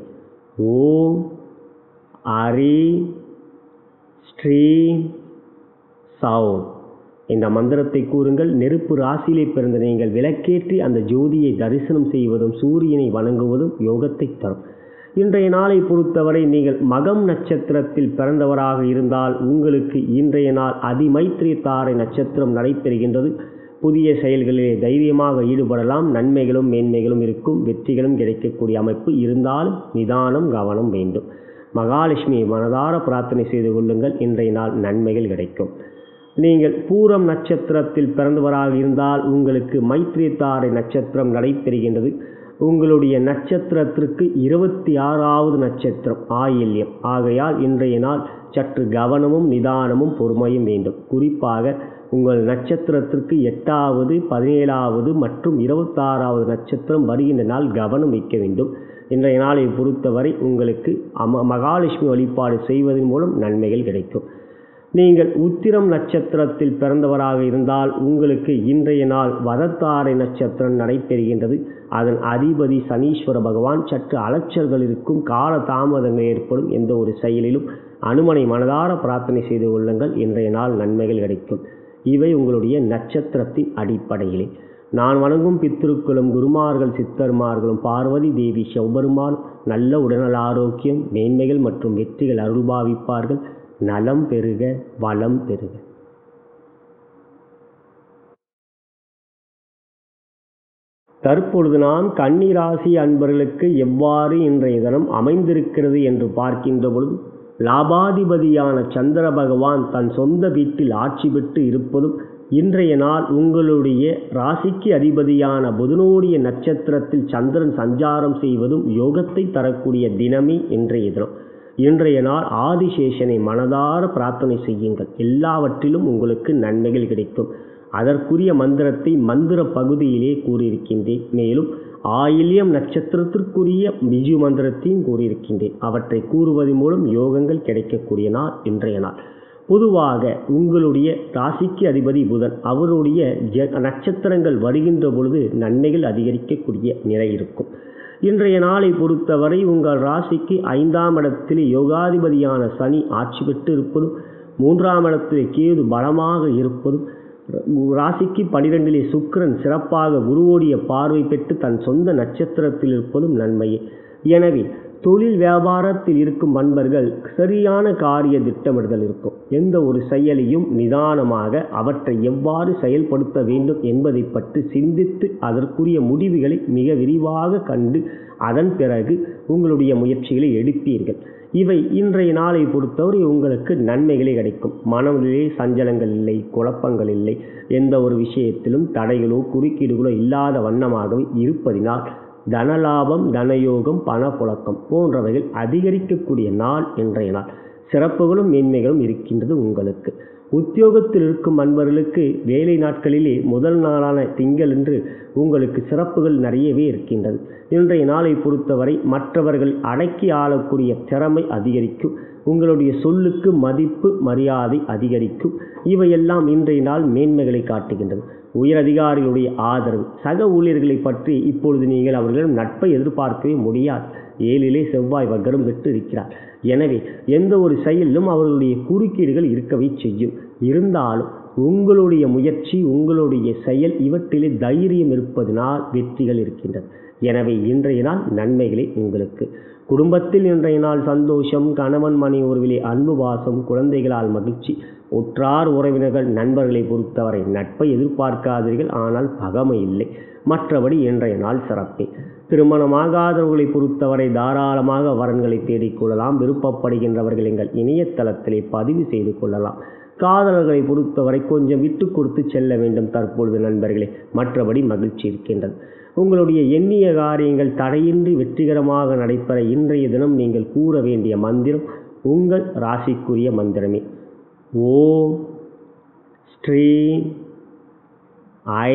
S1: ஓம் அரி ஸ்ரீ சவுன் இந்த மந்திரத்தை கூறுங்கள் நெருப்பு ராசியிலே பிறந்த நீங்கள் விளக்கேற்றி அந்த ஜோதியை தரிசனம் செய்வதும் சூரியனை வணங்குவதும் யோகத்தை தரும் இன்றைய நாளை பொறுத்தவரை நீங்கள் மகம் நட்சத்திரத்தில் பிறந்தவராக இருந்தால் உங்களுக்கு இன்றைய நாள் அதிமைத்திரி தாரை நட்சத்திரம் நடைபெறுகின்றது புதிய செயல்களிலே தைரியமாக ஈடுபடலாம் நன்மைகளும் மேன்மைகளும் இருக்கும் வெற்றிகளும் கிடைக்கக்கூடிய அமைப்பு இருந்தாலும் நிதானம் கவனம் வேண்டும் மகாலட்சுமியை மனதார பிரார்த்தனை செய்து கொள்ளுங்கள் இன்றைய நாள் நன்மைகள் கிடைக்கும் நீங்கள் பூரம் நட்சத்திரத்தில் பிறந்தவராக இருந்தால் உங்களுக்கு மைத்ரியத்தாரை நட்சத்திரம் நடைபெறுகின்றது உங்களுடைய நட்சத்திரத்திற்கு இருபத்தி ஆறாவது நட்சத்திரம் ஆயில்யம் ஆகையால் இன்றைய நாள் சற்று கவனமும் நிதானமும் பொறுமையும் வேண்டும் குறிப்பாக உங்கள் நட்சத்திரத்திற்கு எட்டாவது பதினேழாவது மற்றும் இருபத்தாறாவது நட்சத்திரம் வருகின்ற நாள் கவனம் வைக்க வேண்டும் இன்றைய நாளை பொறுத்தவரை உங்களுக்கு அம மகாலட்சுமி வழிபாடு செய்வதன் மூலம் நன்மைகள் கிடைக்கும் நீங்கள் உத்திரம் நட்சத்திரத்தில் பிறந்தவராக இருந்தால் உங்களுக்கு இன்றைய நாள் வதத்தாரை நட்சத்திரம் நடைபெறுகின்றது அதன் அதிபதி சனீஸ்வர பகவான் சற்று அலைச்சல்கள் இருக்கும் கால தாமதங்கள் ஏற்படும் எந்த ஒரு செயலிலும் அனுமனை மனதார பிரார்த்தனை செய்து கொள்ளுங்கள் இன்றைய நாள் நன்மைகள் கிடைக்கும் இவை உங்களுடைய நட்சத்திரத்தின் அடிப்படையிலே நான் வணங்கும் பித்திருக்களும் குருமார்கள் சித்தர்மார்களும் பார்வதி தேவி செவ்வருமான் நல்ல உடல்நல ஆரோக்கியம் மேன்மைகள் மற்றும் வெற்றிகள் அருள்பாவிப்பார்கள் நலம் பெருக வளம் பெருக தற்பொழுது நாம் கன்னிராசி அன்பர்களுக்கு எவ்வாறு இன்றைய தினம் அமைந்திருக்கிறது என்று பார்க்கின்ற பொழுது லாபாதிபதியான சந்திர பகவான் தன் சொந்த வீட்டில் ஆட்சி பெற்று இருப்பதும் இன்றைய நாள் உங்களுடைய ராசிக்கு அதிபதியான புதனோடைய நட்சத்திரத்தில் சந்திரன் சஞ்சாரம் செய்வதும் யோகத்தை தரக்கூடிய தினமே இன்றைய தினம் இன்றைய நாள் ஆதிசேஷனை மனதார பிரார்த்தனை செய்யுங்கள் எல்லாவற்றிலும் உங்களுக்கு நன்மைகள் கிடைக்கும் அதற்குரிய மந்திரத்தை மந்திர பகுதியிலே கூறியிருக்கின்றேன் மேலும் ஆயில்யம் நட்சத்திரத்திற்குரிய பிஜு மந்திரத்தையும் கூறியிருக்கின்றேன் அவற்றை கூறுவதன் மூலம் யோகங்கள் கிடைக்கக்கூடிய நாள் இன்றைய நாள் பொதுவாக உங்களுடைய ராசிக்கு அதிபதி புதன் அவருடைய ஜ நட்சத்திரங்கள் வருகின்ற பொழுது நன்மைகள் அதிகரிக்கக்கூடிய நிலை இருக்கும் இன்றைய நாளை பொறுத்தவரை உங்கள் ராசிக்கு ஐந்தாம் இடத்தில் யோகாதிபதியான சனி ஆட்சி பெற்று இருப்பதும் மூன்றாம் இடத்தில் கேது பலமாக இருப்பதும் ராசிக்கு பனிரெண்டிலே சுக்கிரன் சிறப்பாக குருவோடைய பார்வை பெற்று தன் சொந்த நட்சத்திரத்தில் இருப்பதும் நன்மையே எனவே தொழில் வியாபாரத்தில் இருக்கும் நண்பர்கள் சரியான காரிய திட்டமிடுதல் இருக்கும் எந்த ஒரு செயலையும் நிதானமாக அவற்றை எவ்வாறு செயல்படுத்த வேண்டும் என்பதை பற்றி சிந்தித்து அதற்குரிய முடிவுகளை மிக விரிவாக கண்டு அதன் பிறகு உங்களுடைய முயற்சிகளை எடுப்பீர்கள் இவை இன்றைய நாளை பொறுத்தவரை உங்களுக்கு நன்மைகளே கிடைக்கும் மனதிலே சஞ்சலங்கள் இல்லை குழப்பங்கள் இல்லை எந்த ஒரு விஷயத்திலும் தடைகளோ குறுக்கீடுகளோ இல்லாத வண்ணமாகவே இருப்பதினால் தனலாபம் தனயோகம் பணப்புழக்கம் போன்றவைகள் அதிகரிக்கக்கூடிய நாள் இன்றைய நாள் சிறப்புகளும் மேன்மைகளும் இருக்கின்றது உங்களுக்கு உத்தியோகத்தில் இருக்கும் அன்பர்களுக்கு வேலை நாட்களிலே முதல் நாளான திங்களன்று உங்களுக்கு சிறப்புகள் நிறையவே இருக்கின்றது இன்றைய நாளை பொறுத்தவரை மற்றவர்கள் அடக்கி ஆளக்கூடிய திறமை அதிகரிக்கும் உங்களுடைய சொல்லுக்கு மதிப்பு மரியாதை அதிகரிக்கும் இவையெல்லாம் இன்றைய நாள் மேன்மைகளை காட்டுகின்றது உயரதிகாரிகளுடைய ஆதரவு சக ஊழியர்களை பற்றி இப்பொழுது நீங்கள் அவர்களிடம் நட்பை எதிர்பார்க்கவே முடியாது ஏழிலே செவ்வாய் வக்கரம் பெற்று இருக்கிறார் எனவே எந்த ஒரு செயலிலும் அவர்களுடைய குறுக்கீடுகள் இருக்கவே செய்யும் இருந்தாலும் உங்களுடைய முயற்சி உங்களுடைய செயல் இவற்றிலே தைரியம் இருப்பதனால் வெற்றிகள் இருக்கின்றது எனவே இன்றைய நாள் நன்மைகளே உங்களுக்கு குடும்பத்தில் இன்றைய நாள் சந்தோஷம் கணவன் மணி உறவிலே அன்பு வாசம் குழந்தைகளால் மகிழ்ச்சி உற்றார் உறவினர்கள் நண்பர்களை பொறுத்தவரை நட்பை எதிர்பார்க்காதீர்கள் ஆனால் பகமை இல்லை மற்றபடி இன்றைய நாள் சிறப்பே திருமணமாகாதவர்களை பொறுத்தவரை தாராளமாக வரன்களை தேடிக்கொள்ளலாம் விருப்பப்படுகின்றவர்கள் எங்கள் இணையதளத்திலே பதிவு செய்து கொள்ளலாம் காதலர்களை பொறுத்தவரை கொஞ்சம் விட்டு கொடுத்து செல்ல வேண்டும் தற்பொழுது நண்பர்களே மற்றபடி மகிழ்ச்சி இருக்கின்றது உங்களுடைய எண்ணிய காரியங்கள் தடையின்றி வெற்றிகரமாக நடைபெற இன்றைய தினம் நீங்கள் கூற வேண்டிய மந்திரம் உங்கள் ராசிக்குரிய மந்திரமே ஓம் ஸ்ரீம் ஐ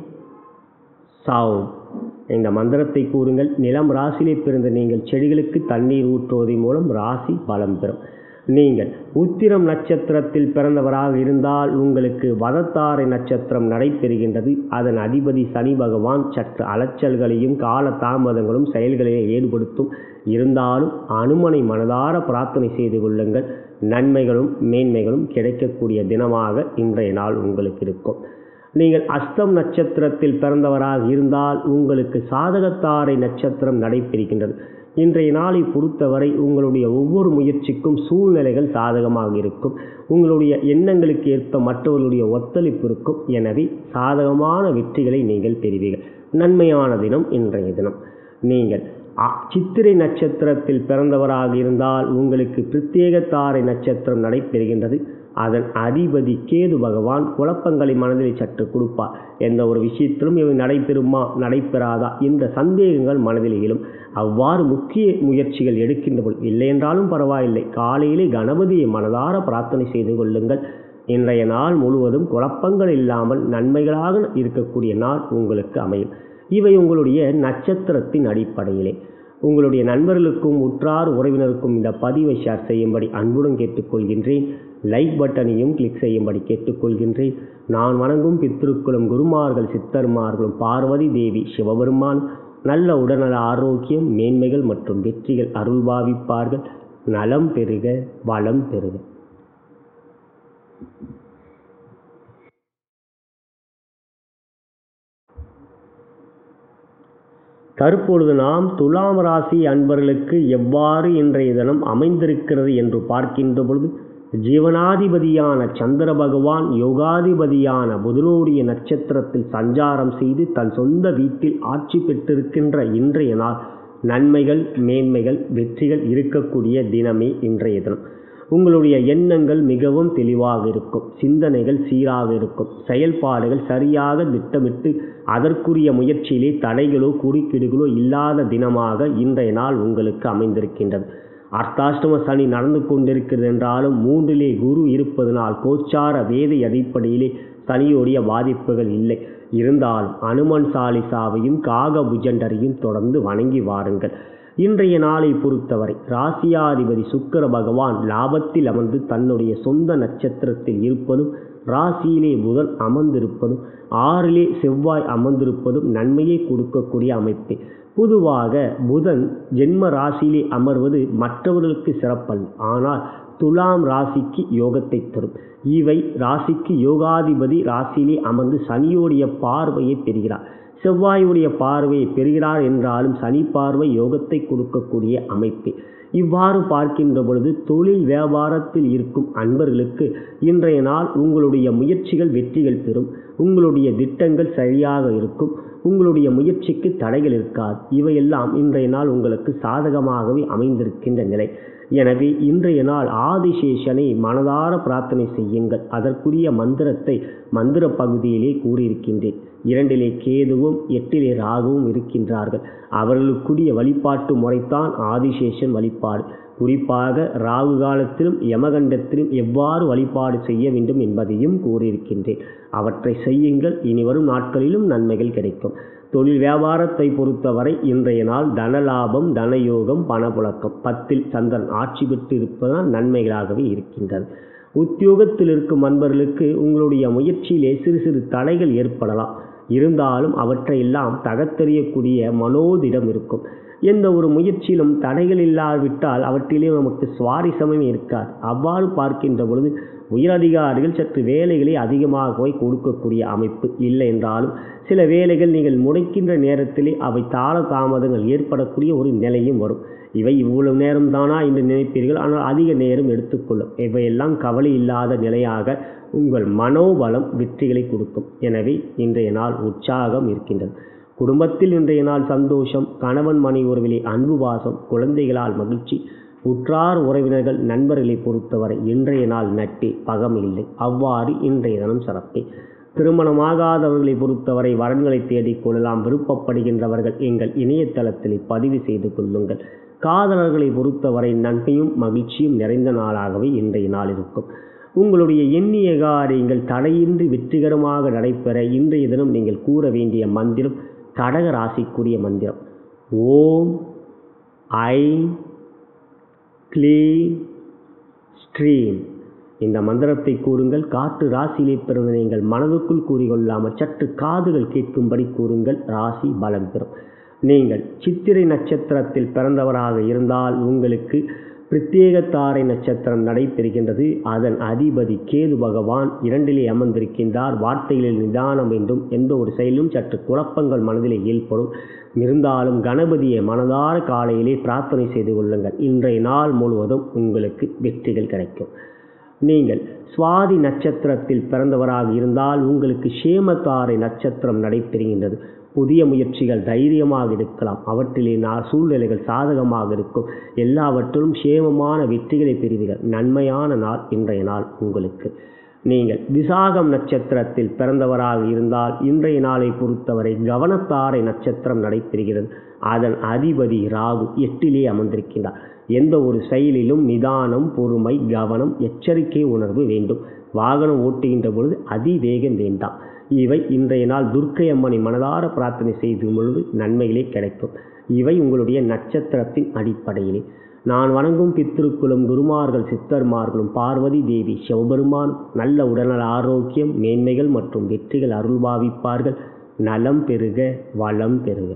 S1: சௌ இந்த மந்திரத்தை கூறுங்கள் நிலம் ராசியிலே பிறந்த நீங்கள் செடிகளுக்கு தண்ணீர் ஊற்றுவதன் மூலம் ராசி பலம் பெறும் நீங்கள் உத்திரம் நட்சத்திரத்தில் பிறந்தவராக இருந்தால் உங்களுக்கு வதத்தாரை நட்சத்திரம் நடைபெறுகின்றது அதன் அதிபதி சனி பகவான் சற்று அலைச்சல்களையும் கால தாமதங்களும் செயல்களிலே ஈடுபடுத்தும் இருந்தாலும் அனுமனை மனதார பிரார்த்தனை செய்து கொள்ளுங்கள் நன்மைகளும் மேன்மைகளும் கிடைக்கக்கூடிய தினமாக இன்றைய நாள் உங்களுக்கு இருக்கும் நீங்கள் அஸ்தம் நட்சத்திரத்தில் பிறந்தவராக இருந்தால் உங்களுக்கு சாதகத்தாரை நட்சத்திரம் நடைபெறுகின்றது இன்றைய நாளை பொறுத்தவரை உங்களுடைய ஒவ்வொரு முயற்சிக்கும் சூழ்நிலைகள் சாதகமாக இருக்கும் உங்களுடைய எண்ணங்களுக்கு ஏற்ப மற்றவர்களுடைய ஒத்துழைப்பு இருக்கும் எனவே சாதகமான வெற்றிகளை நீங்கள் பெறுவீர்கள் நன்மையான தினம் இன்றைய தினம் நீங்கள் அ- சித்திரை நட்சத்திரத்தில் பிறந்தவராக இருந்தால் உங்களுக்கு பிரத்யேக தாரை நட்சத்திரம் நடைபெறுகின்றது அதன் அதிபதி கேது பகவான் குழப்பங்களை மனதில் சற்று கொடுப்பார் எந்த ஒரு விஷயத்திலும் இவை நடைபெறுமா நடைபெறாதா இந்த சந்தேகங்கள் மனதில் எழும் அவ்வாறு முக்கிய முயற்சிகள் எடுக்கின்ற பொழுது இல்லை என்றாலும் பரவாயில்லை காலையிலே கணபதியை மனதார பிரார்த்தனை செய்து கொள்ளுங்கள் இன்றைய நாள் முழுவதும் குழப்பங்கள் இல்லாமல் நன்மைகளாக இருக்கக்கூடிய நாள் உங்களுக்கு அமையும் இவை உங்களுடைய நட்சத்திரத்தின் அடிப்படையிலே உங்களுடைய நண்பர்களுக்கும் உற்றார் உறவினருக்கும் இந்த பதிவை ஷேர் செய்யும்படி அன்புடன் கேட்டுக்கொள்கின்றேன் லைக் பட்டனையும் கிளிக் செய்யும்படி கேட்டுக்கொள்கின்றேன் நான் வணங்கும் பித்திருக்குளம் குருமார்கள் சித்தர்மார்களும் பார்வதி தேவி சிவபெருமான் நல்ல உடல்நல ஆரோக்கியம் மேன்மைகள் மற்றும் வெற்றிகள் அருள்பாவிப்பார்கள் நலம் பெறுக வளம் பெறுக தற்பொழுது நாம் துலாம் ராசி அன்பர்களுக்கு எவ்வாறு இன்றைய தினம் அமைந்திருக்கிறது என்று பார்க்கின்ற பொழுது ஜீவனாதிபதியான சந்திர பகவான் யோகாதிபதியான புதனுடைய நட்சத்திரத்தில் சஞ்சாரம் செய்து தன் சொந்த வீட்டில் ஆட்சி பெற்றிருக்கின்ற இன்றைய நாள் நன்மைகள் மேன்மைகள் வெற்றிகள் இருக்கக்கூடிய தினமே இன்றைய தினம் உங்களுடைய எண்ணங்கள் மிகவும் தெளிவாக இருக்கும் சிந்தனைகள் சீராக இருக்கும் செயல்பாடுகள் சரியாக திட்டமிட்டு அதற்குரிய முயற்சியிலே தடைகளோ குறுக்கீடுகளோ இல்லாத தினமாக இன்றைய நாள் உங்களுக்கு அமைந்திருக்கின்றது அர்த்தாஷ்டம சனி நடந்து கொண்டிருக்கிறது என்றாலும் மூன்றிலே குரு இருப்பதனால் கோச்சார வேத அடிப்படையிலே சனியோடைய பாதிப்புகள் இல்லை இருந்தாலும் அனுமன் சாலிசாவையும் காக புஜண்டரையும் தொடர்ந்து வணங்கி வாருங்கள் இன்றைய நாளை பொறுத்தவரை ராசியாதிபதி சுக்கிர பகவான் லாபத்தில் அமர்ந்து தன்னுடைய சொந்த நட்சத்திரத்தில் இருப்பதும் ராசியிலே புதன் அமர்ந்திருப்பதும் ஆறிலே செவ்வாய் அமர்ந்திருப்பதும் நன்மையை கொடுக்கக்கூடிய அமைப்பு பொதுவாக புதன் ஜென்ம ராசியிலே அமர்வது மற்றவர்களுக்கு சிறப்பல்ல ஆனால் துலாம் ராசிக்கு யோகத்தை தரும் இவை ராசிக்கு யோகாதிபதி ராசியிலே அமர்ந்து சனியோடைய பார்வையை பெறுகிறார் செவ்வாயுடைய பார்வையை பெறுகிறார் என்றாலும் சனி பார்வை யோகத்தை கொடுக்கக்கூடிய அமைப்பு இவ்வாறு பார்க்கின்ற பொழுது தொழில் வியாபாரத்தில் இருக்கும் அன்பர்களுக்கு இன்றைய நாள் உங்களுடைய முயற்சிகள் வெற்றிகள் பெறும் உங்களுடைய திட்டங்கள் சரியாக இருக்கும் உங்களுடைய முயற்சிக்கு தடைகள் இருக்காது இவையெல்லாம் இன்றைய நாள் உங்களுக்கு சாதகமாகவே அமைந்திருக்கின்ற நிலை எனவே இன்றைய நாள் ஆதிசேஷனை மனதார பிரார்த்தனை செய்யுங்கள் அதற்குரிய மந்திரத்தை மந்திர பகுதியிலே கூறியிருக்கின்றேன் இரண்டிலே கேதுவும் எட்டிலே ராகுவும் இருக்கின்றார்கள் அவர்களுக்குரிய வழிபாட்டு முறைத்தான் ஆதிசேஷன் வழிபாடு குறிப்பாக ராகு காலத்திலும் யமகண்டத்திலும் எவ்வாறு வழிபாடு செய்ய வேண்டும் என்பதையும் கூறியிருக்கின்றேன் அவற்றை செய்யுங்கள் இனி வரும் நாட்களிலும் நன்மைகள் கிடைக்கும் தொழில் வியாபாரத்தை பொறுத்தவரை இன்றைய நாள் தனலாபம் தனயோகம் பணப்புழக்கம் பத்தில் சந்திரன் ஆட்சி பெற்று இருப்பதால் நன்மைகளாகவே இருக்கின்றது உத்தியோகத்தில் இருக்கும் அன்பர்களுக்கு உங்களுடைய முயற்சியிலே சிறு சிறு தடைகள் ஏற்படலாம் இருந்தாலும் அவற்றையெல்லாம் தகத்தெறியக்கூடிய மனோதிடம் இருக்கும் எந்த ஒரு முயற்சியிலும் தடைகள் இல்லாவிட்டால் அவற்றிலே நமக்கு சுவாரஸ்யமே இருக்காது அவ்வாறு பார்க்கின்ற பொழுது உயரதிகாரிகள் சற்று வேலைகளை அதிகமாகவே கொடுக்கக்கூடிய அமைப்பு இல்லை என்றாலும் சில வேலைகள் நீங்கள் முடைக்கின்ற நேரத்திலே அவை தாள தாமதங்கள் ஏற்படக்கூடிய ஒரு நிலையும் வரும் இவை இவ்வளவு நேரம் தானா என்று நினைப்பீர்கள் ஆனால் அதிக நேரம் எடுத்துக்கொள்ளும் இவையெல்லாம் கவலை இல்லாத நிலையாக உங்கள் மனோபலம் வெற்றிகளை கொடுக்கும் எனவே இன்றைய நாள் உற்சாகம் இருக்கின்றது குடும்பத்தில் இன்றைய நாள் சந்தோஷம் கணவன் மனை உறவிலே அன்பு பாசம் குழந்தைகளால் மகிழ்ச்சி உற்றார் உறவினர்கள் நண்பர்களை பொறுத்தவரை இன்றைய நாள் நட்பே பகம் இல்லை அவ்வாறு இன்றைய தினம் சிறப்பே திருமணமாகாதவர்களை பொறுத்தவரை வரன்களை தேடிக் கொள்ளலாம் விருப்பப்படுகின்றவர்கள் எங்கள் இணையதளத்தில் பதிவு செய்து கொள்ளுங்கள் காதலர்களை பொறுத்தவரை நன்மையும் மகிழ்ச்சியும் நிறைந்த நாளாகவே இன்றைய நாள் இருக்கும் உங்களுடைய எண்ணிய காரியங்கள் தடையின்றி வெற்றிகரமாக நடைபெற இன்றைய தினம் நீங்கள் கூற வேண்டிய மந்திரம் கடக ராசிக்குரிய மந்திரம் ஓம் ஐ க்ளீ ஸ்ட்ரீம் இந்த மந்திரத்தை கூறுங்கள் காற்று ராசியிலே பிறந்த நீங்கள் மனதுக்குள் கூறிக்கொள்ளாமல் சற்று காதுகள் கேட்கும்படி கூறுங்கள் ராசி பலம் பெறும் நீங்கள் சித்திரை நட்சத்திரத்தில் பிறந்தவராக இருந்தால் உங்களுக்கு பிரத்யேக தாரை நட்சத்திரம் நடைபெறுகின்றது அதன் அதிபதி கேது பகவான் இரண்டிலே அமர்ந்திருக்கின்றார் வார்த்தைகளில் நிதானம் வேண்டும் எந்த ஒரு செயலும் சற்று குழப்பங்கள் மனதிலே ஏற்படும் இருந்தாலும் கணபதியை மனதார காலையிலே பிரார்த்தனை செய்து கொள்ளுங்கள் இன்றைய நாள் முழுவதும் உங்களுக்கு வெற்றிகள் கிடைக்கும் நீங்கள் சுவாதி நட்சத்திரத்தில் பிறந்தவராக இருந்தால் உங்களுக்கு சேமத்தாரை நட்சத்திரம் நடைபெறுகின்றது புதிய முயற்சிகள் தைரியமாக இருக்கலாம் அவற்றிலே நான் சூழ்நிலைகள் சாதகமாக இருக்கும் எல்லாவற்றிலும் சேமமான வெற்றிகளை பெறுவீர்கள் நன்மையான நாள் இன்றைய நாள் உங்களுக்கு நீங்கள் விசாகம் நட்சத்திரத்தில் பிறந்தவராக இருந்தால் இன்றைய நாளை பொறுத்தவரை கவனத்தாரை நட்சத்திரம் நடைபெறுகிறது அதன் அதிபதி ராகு எட்டிலே அமர்ந்திருக்கின்றார் எந்த ஒரு செயலிலும் நிதானம் பொறுமை கவனம் எச்சரிக்கை உணர்வு வேண்டும் வாகனம் ஓட்டுகின்ற பொழுது அதிவேகம் வேண்டாம் இவை இன்றைய நாள் துர்க்கை அம்மனை மனதார பிரார்த்தனை செய்யும் பொழுது நன்மைகளே கிடைக்கும் இவை உங்களுடைய நட்சத்திரத்தின் அடிப்படையிலே நான் வணங்கும் பித்திருக்குளும் குருமார்கள் சித்தர்மார்களும் பார்வதி தேவி சிவபெருமான் நல்ல உடல்நல ஆரோக்கியம் மேன்மைகள் மற்றும் வெற்றிகள் அருள் பாவிப்பார்கள் நலம் பெருக வளம் பெருக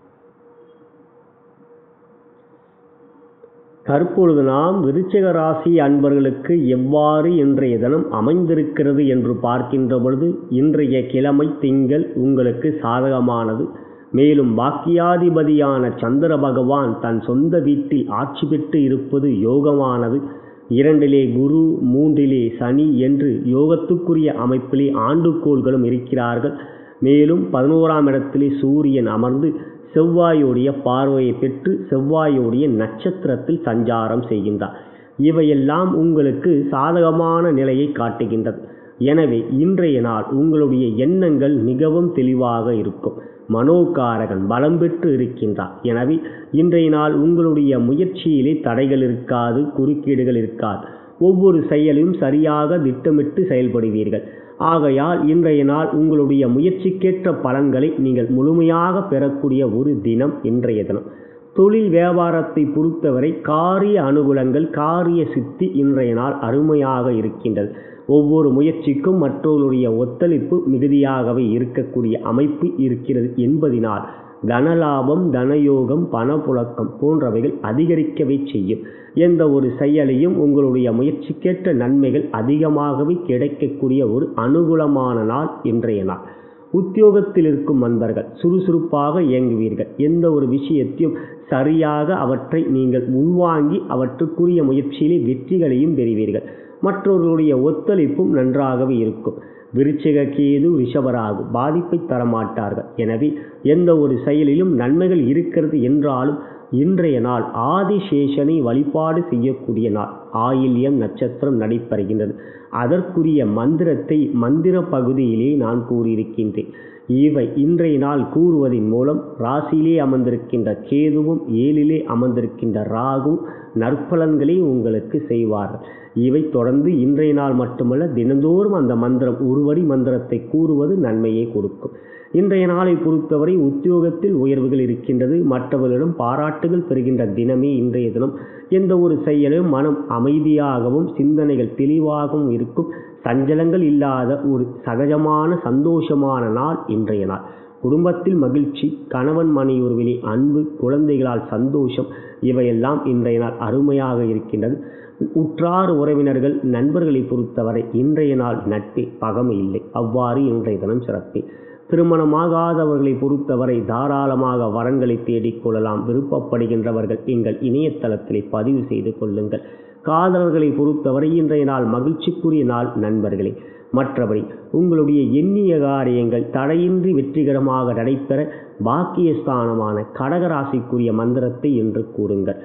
S1: தற்பொழுது நாம் விருச்சிக ராசி அன்பர்களுக்கு எவ்வாறு இன்றைய தினம் அமைந்திருக்கிறது என்று பார்க்கின்ற பொழுது இன்றைய கிழமை திங்கள் உங்களுக்கு சாதகமானது மேலும் பாக்கியாதிபதியான சந்திர பகவான் தன் சொந்த வீட்டில் ஆட்சி பெற்று இருப்பது யோகமானது இரண்டிலே குரு மூன்றிலே சனி என்று யோகத்துக்குரிய அமைப்பிலே ஆண்டுகோள்களும் இருக்கிறார்கள் மேலும் பதினோராம் இடத்திலே சூரியன் அமர்ந்து செவ்வாயுடைய பார்வையை பெற்று செவ்வாயுடைய நட்சத்திரத்தில் சஞ்சாரம் செய்கின்றார் இவையெல்லாம் உங்களுக்கு சாதகமான நிலையை காட்டுகின்றது எனவே இன்றைய நாள் உங்களுடைய எண்ணங்கள் மிகவும் தெளிவாக இருக்கும் மனோகாரகன் பலம் பெற்று இருக்கின்றார் எனவே இன்றைய நாள் உங்களுடைய முயற்சியிலே தடைகள் இருக்காது குறுக்கீடுகள் இருக்காது ஒவ்வொரு செயலையும் சரியாக திட்டமிட்டு செயல்படுவீர்கள் ஆகையால் இன்றைய நாள் உங்களுடைய முயற்சிக்கேற்ற பலன்களை நீங்கள் முழுமையாக பெறக்கூடிய ஒரு தினம் இன்றைய தினம் தொழில் வியாபாரத்தை பொறுத்தவரை காரிய அனுகூலங்கள் காரிய சித்தி இன்றைய நாள் அருமையாக இருக்கின்றது ஒவ்வொரு முயற்சிக்கும் மற்றவர்களுடைய ஒத்துழைப்பு மிகுதியாகவே இருக்கக்கூடிய அமைப்பு இருக்கிறது என்பதினால் தனலாபம் தனயோகம் பணப்புழக்கம் போன்றவைகள் அதிகரிக்கவே செய்யும் எந்த ஒரு செயலையும் உங்களுடைய முயற்சிக்கேற்ற நன்மைகள் அதிகமாகவே கிடைக்கக்கூடிய ஒரு அனுகூலமான நாள் இன்றைய நாள் உத்தியோகத்தில் இருக்கும் நண்பர்கள் சுறுசுறுப்பாக இயங்குவீர்கள் எந்த ஒரு விஷயத்தையும் சரியாக அவற்றை நீங்கள் உள்வாங்கி அவற்றுக்குரிய முயற்சியிலே வெற்றிகளையும் பெறுவீர்கள் மற்றவர்களுடைய ஒத்துழைப்பும் நன்றாகவே இருக்கும் விருச்சிக கேது ரிஷபராகு பாதிப்பை தரமாட்டார்கள் எனவே எந்த ஒரு செயலிலும் நன்மைகள் இருக்கிறது என்றாலும் இன்றைய நாள் ஆதிசேஷனை வழிபாடு செய்யக்கூடிய நாள் ஆயில்யம் நட்சத்திரம் நடைபெறுகின்றது அதற்குரிய மந்திரத்தை மந்திர பகுதியிலே நான் கூறியிருக்கின்றேன் இவை இன்றைய நாள் கூறுவதன் மூலம் ராசியிலே அமர்ந்திருக்கின்ற கேதுவும் ஏழிலே அமர்ந்திருக்கின்ற ராகும் நற்பலன்களை உங்களுக்கு செய்வார்கள் இவை தொடர்ந்து இன்றைய நாள் மட்டுமல்ல தினந்தோறும் அந்த மந்திரம் ஒருவடி மந்திரத்தை கூறுவது நன்மையை கொடுக்கும் இன்றைய நாளை பொறுத்தவரை உத்தியோகத்தில் உயர்வுகள் இருக்கின்றது மற்றவர்களிடம் பாராட்டுகள் பெறுகின்ற தினமே இன்றைய தினம் எந்த ஒரு செயலும் மனம் அமைதியாகவும் சிந்தனைகள் தெளிவாகவும் இருக்கும் சஞ்சலங்கள் இல்லாத ஒரு சகஜமான சந்தோஷமான நாள் இன்றைய நாள் குடும்பத்தில் மகிழ்ச்சி கணவன் மனையுறவிலே அன்பு குழந்தைகளால் சந்தோஷம் இவையெல்லாம் இன்றைய நாள் அருமையாக இருக்கின்றது உற்றார் உறவினர்கள் நண்பர்களை பொறுத்தவரை இன்றைய நாள் நட்பே பகமை இல்லை அவ்வாறு இன்றைய தினம் சிறப்பே திருமணமாகாதவர்களை பொறுத்தவரை தாராளமாக வரன்களை தேடிக்கொள்ளலாம் விருப்பப்படுகின்றவர்கள் எங்கள் இணையதளத்திலே பதிவு செய்து கொள்ளுங்கள் காதலர்களை பொறுத்தவரை இன்றைய நாள் மகிழ்ச்சிக்குரிய நாள் நண்பர்களே மற்றபடி உங்களுடைய எண்ணிய காரியங்கள் தடையின்றி வெற்றிகரமாக நடைபெற பாக்கியஸ்தானமான கடகராசிக்குரிய மந்திரத்தை என்று கூறுங்கள்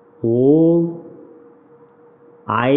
S1: ஓம் ஐ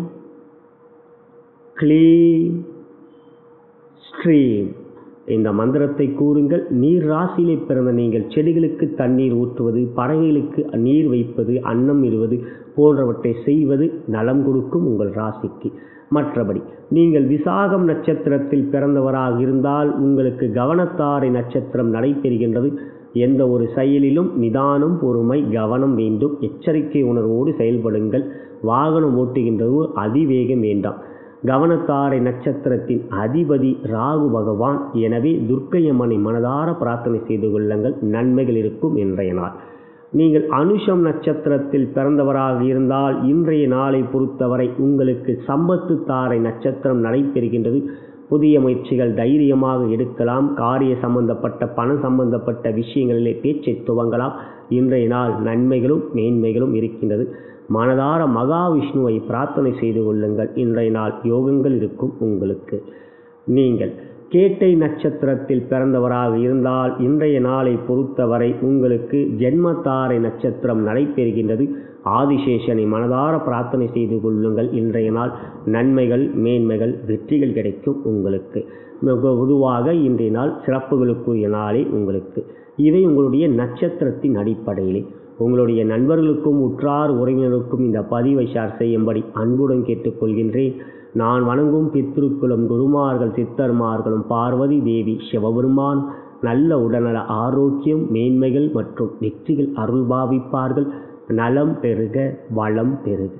S1: க்ளீம் ஸ்ட்ரீம் இந்த மந்திரத்தை கூறுங்கள் நீர் ராசியிலே பிறந்த நீங்கள் செடிகளுக்கு தண்ணீர் ஊற்றுவது பறவைகளுக்கு நீர் வைப்பது அன்னம் இடுவது போன்றவற்றை செய்வது நலம் கொடுக்கும் உங்கள் ராசிக்கு மற்றபடி நீங்கள் விசாகம் நட்சத்திரத்தில் பிறந்தவராக இருந்தால் உங்களுக்கு கவனத்தாரை நட்சத்திரம் நடைபெறுகின்றது எந்த ஒரு செயலிலும் நிதானம் பொறுமை கவனம் வேண்டும் எச்சரிக்கை உணர்வோடு செயல்படுங்கள் வாகனம் ஓட்டுகின்றது அதிவேகம் வேண்டாம் கவனத்தாரை நட்சத்திரத்தின் அதிபதி ராகு பகவான் எனவே துர்க்கையம்மனை மனதார பிரார்த்தனை செய்து கொள்ளுங்கள் நன்மைகள் இருக்கும் இன்றைய நாள் நீங்கள் அனுஷம் நட்சத்திரத்தில் பிறந்தவராக இருந்தால் இன்றைய நாளை பொறுத்தவரை உங்களுக்கு சம்பத்து தாரை நட்சத்திரம் நடைபெறுகின்றது புதிய முயற்சிகள் தைரியமாக எடுக்கலாம் காரிய சம்பந்தப்பட்ட பணம் சம்பந்தப்பட்ட விஷயங்களிலே பேச்சை துவங்கலாம் இன்றைய நாள் நன்மைகளும் மேன்மைகளும் இருக்கின்றது மனதார மகாவிஷ்ணுவை பிரார்த்தனை செய்து கொள்ளுங்கள் இன்றைய நாள் யோகங்கள் இருக்கும் உங்களுக்கு நீங்கள் கேட்டை நட்சத்திரத்தில் பிறந்தவராக இருந்தால் இன்றைய நாளை பொறுத்தவரை உங்களுக்கு ஜென்மத்தாரை நட்சத்திரம் நடைபெறுகின்றது ஆதிசேஷனை மனதார பிரார்த்தனை செய்து கொள்ளுங்கள் இன்றைய நாள் நன்மைகள் மேன்மைகள் வெற்றிகள் கிடைக்கும் உங்களுக்கு மிக பொதுவாக இன்றைய நாள் சிறப்புகளுக்குரிய நாளே உங்களுக்கு இவை உங்களுடைய நட்சத்திரத்தின் அடிப்படையிலே உங்களுடைய நண்பர்களுக்கும் உற்றார் உறவினருக்கும் இந்த பதிவை ஷேர் செய்யும்படி அன்புடன் கேட்டுக்கொள்கின்றேன் நான் வணங்கும் பித்ருக்குலம் குருமார்கள் சித்தர்மார்களும் பார்வதி தேவி சிவபெருமான் நல்ல உடல்நல ஆரோக்கியம் மேன்மைகள் மற்றும் வெற்றிகள் அருள் பாவிப்பார்கள் நலம் பெருக வளம் பெருக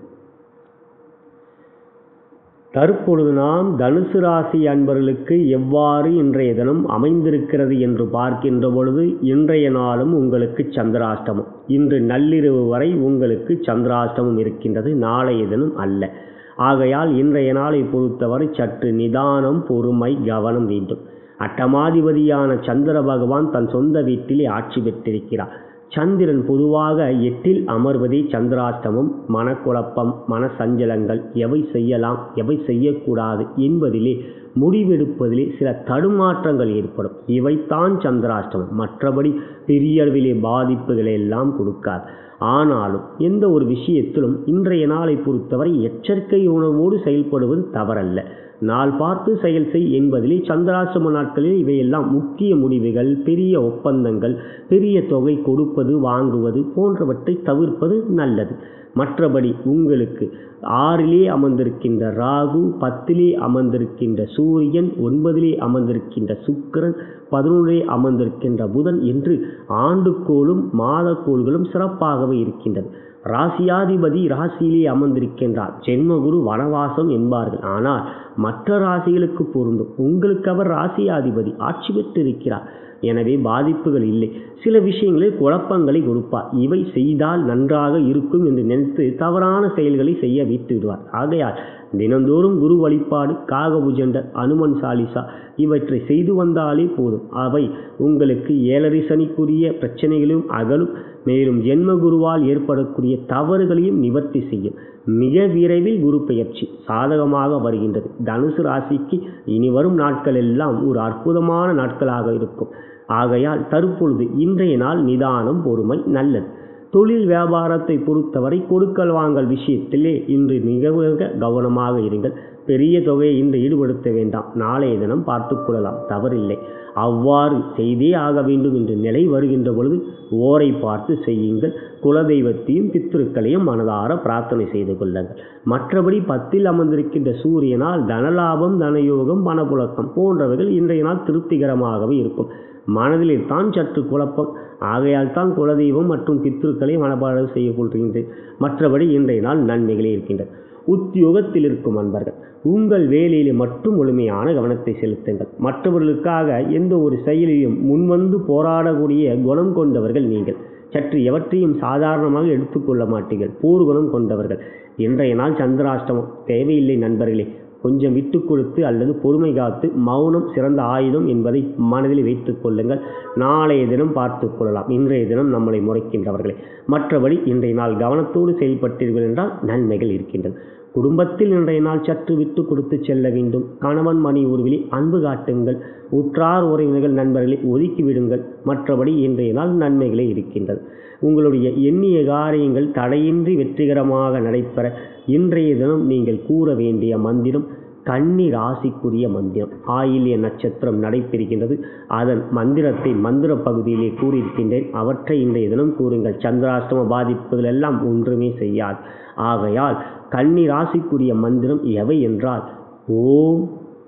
S1: தற்பொழுது நாம் தனுசு ராசி அன்பர்களுக்கு எவ்வாறு இன்றைய தினம் அமைந்திருக்கிறது என்று பார்க்கின்ற பொழுது இன்றைய நாளும் உங்களுக்கு சந்திராஷ்டமம் இன்று நள்ளிரவு வரை உங்களுக்கு சந்திராஷ்டமம் இருக்கின்றது நாளைய தினம் அல்ல ஆகையால் இன்றைய நாளை பொறுத்தவரை சற்று நிதானம் பொறுமை கவனம் வேண்டும் அட்டமாதிபதியான சந்திர பகவான் தன் சொந்த வீட்டிலே ஆட்சி பெற்றிருக்கிறார் சந்திரன் பொதுவாக எட்டில் அமர்வதே சந்திராஷ்டமம் மனக்குழப்பம் மனசஞ்சலங்கள் எவை செய்யலாம் எவை செய்யக்கூடாது என்பதிலே முடிவெடுப்பதிலே சில தடுமாற்றங்கள் ஏற்படும் இவைத்தான் சந்திராஷ்டமம் மற்றபடி பெரிய அளவிலே பாதிப்புகளை எல்லாம் கொடுக்காது ஆனாலும் எந்த ஒரு விஷயத்திலும் இன்றைய நாளை பொறுத்தவரை எச்சரிக்கை உணர்வோடு செயல்படுவது தவறல்ல நாள் பார்த்து செயல் செய் என்பதிலே சந்திராசிரம நாட்களில் இவையெல்லாம் முக்கிய முடிவுகள் பெரிய ஒப்பந்தங்கள் பெரிய தொகை கொடுப்பது வாங்குவது போன்றவற்றை தவிர்ப்பது நல்லது மற்றபடி உங்களுக்கு ஆறிலே அமர்ந்திருக்கின்ற ராகு பத்திலே அமர்ந்திருக்கின்ற சூரியன் ஒன்பதிலே அமர்ந்திருக்கின்ற சுக்கிரன் பதினொன்றிலே அமர்ந்திருக்கின்ற புதன் என்று ஆண்டுக்கோளும் மாதக்கோள்களும் சிறப்பாகவே இருக்கின்றது ராசியாதிபதி ராசியிலே அமர்ந்திருக்கின்றார் ஜென்மகுரு வனவாசம் என்பார்கள் ஆனால் மற்ற ராசிகளுக்கு பொருந்தும் உங்களுக்கு அவர் ராசியாதிபதி ஆட்சி பெற்றிருக்கிறார் எனவே பாதிப்புகள் இல்லை சில விஷயங்களில் குழப்பங்களை கொடுப்பார் இவை செய்தால் நன்றாக இருக்கும் என்று நினைத்து தவறான செயல்களை செய்ய வைத்து விடுவார் ஆகையால் தினந்தோறும் குரு வழிபாடு காகபுஜண்டர் அனுமன் சாலிசா இவற்றை செய்து வந்தாலே போதும் அவை உங்களுக்கு ஏழரை சனிக்குரிய பிரச்சனைகளையும் அகலும் மேலும் ஜென்ம குருவால் ஏற்படக்கூடிய தவறுகளையும் நிவர்த்தி செய்யும் மிக விரைவில் குரு பெயர்ச்சி சாதகமாக வருகின்றது தனுசு ராசிக்கு இனி வரும் நாட்கள் எல்லாம் ஒரு அற்புதமான நாட்களாக இருக்கும் ஆகையால் தற்பொழுது இன்றைய நாள் நிதானம் பொறுமை நல்லது தொழில் வியாபாரத்தை பொறுத்தவரை கொடுக்கல் வாங்கல் விஷயத்திலே இன்று மிக மிக கவனமாக இருங்கள் பெரிய தொகையை இன்று ஈடுபடுத்த வேண்டாம் நாளைய தினம் பார்த்து கொள்ளலாம் தவறில்லை அவ்வாறு செய்தே ஆக வேண்டும் என்று நிலை வருகின்ற பொழுது ஓரை பார்த்து செய்யுங்கள் குலதெய்வத்தையும் பித்திருக்களையும் மனதார பிரார்த்தனை செய்து கொள்ளுங்கள் மற்றபடி பத்தில் அமர்ந்திருக்கின்ற சூரியனால் தனலாபம் தனயோகம் பணப்புழக்கம் போன்றவைகள் இன்றைய நாள் திருப்திகரமாகவே இருக்கும் மனதிலே தான் சற்று குழப்பம் ஆகையால் தான் குலதெய்வம் மற்றும் பித்ருக்களை மனப்பாடு செய்ய கொள்கின்றேன் மற்றபடி இன்றைய நாள் நன்மைகளே இருக்கின்றன உத்தியோகத்தில் இருக்கும் அன்பர்கள் உங்கள் வேலையிலே மட்டும் முழுமையான கவனத்தை செலுத்துங்கள் மற்றவர்களுக்காக எந்த ஒரு செயலையும் முன்வந்து போராடக்கூடிய குணம் கொண்டவர்கள் நீங்கள் சற்று எவற்றையும் சாதாரணமாக எடுத்துக்கொள்ள மாட்டீர்கள் போர் குணம் கொண்டவர்கள் இன்றைய நாள் சந்திராஷ்டமம் தேவையில்லை நண்பர்களே கொஞ்சம் விட்டு கொடுத்து அல்லது பொறுமை காத்து மௌனம் சிறந்த ஆயுதம் என்பதை மனதில் வைத்துக் கொள்ளுங்கள் நாளைய தினம் பார்த்து கொள்ளலாம் இன்றைய தினம் நம்மளை முறைக்கின்றவர்களே மற்றபடி இன்றைய நாள் கவனத்தோடு செயல்பட்டீர்கள் என்றால் நன்மைகள் இருக்கின்றன குடும்பத்தில் இன்றைய நாள் சற்று விட்டு கொடுத்து செல்ல வேண்டும் கணவன் மணி உருவிலே அன்பு காட்டுங்கள் உற்றார் உறவினர்கள் நண்பர்களை ஒதுக்கி விடுங்கள் மற்றபடி இன்றைய நாள் நன்மைகளே இருக்கின்றது உங்களுடைய எண்ணிய காரியங்கள் தடையின்றி வெற்றிகரமாக நடைபெற இன்றைய தினம் நீங்கள் கூற வேண்டிய மந்திரம் கன்னி ராசிக்குரிய மந்திரம் ஆயில்ய நட்சத்திரம் நடைபெறுகின்றது அதன் மந்திரத்தை மந்திர பகுதியிலே கூறியிருக்கின்றேன் அவற்றை இன்றைய தினம் கூறுங்கள் சந்திராஷ்டம பாதிப்புகள் எல்லாம் ஒன்றுமே செய்யாது ஆகையால் கன்னி ராசிக்குரிய மந்திரம் எவை என்றால் ஓம்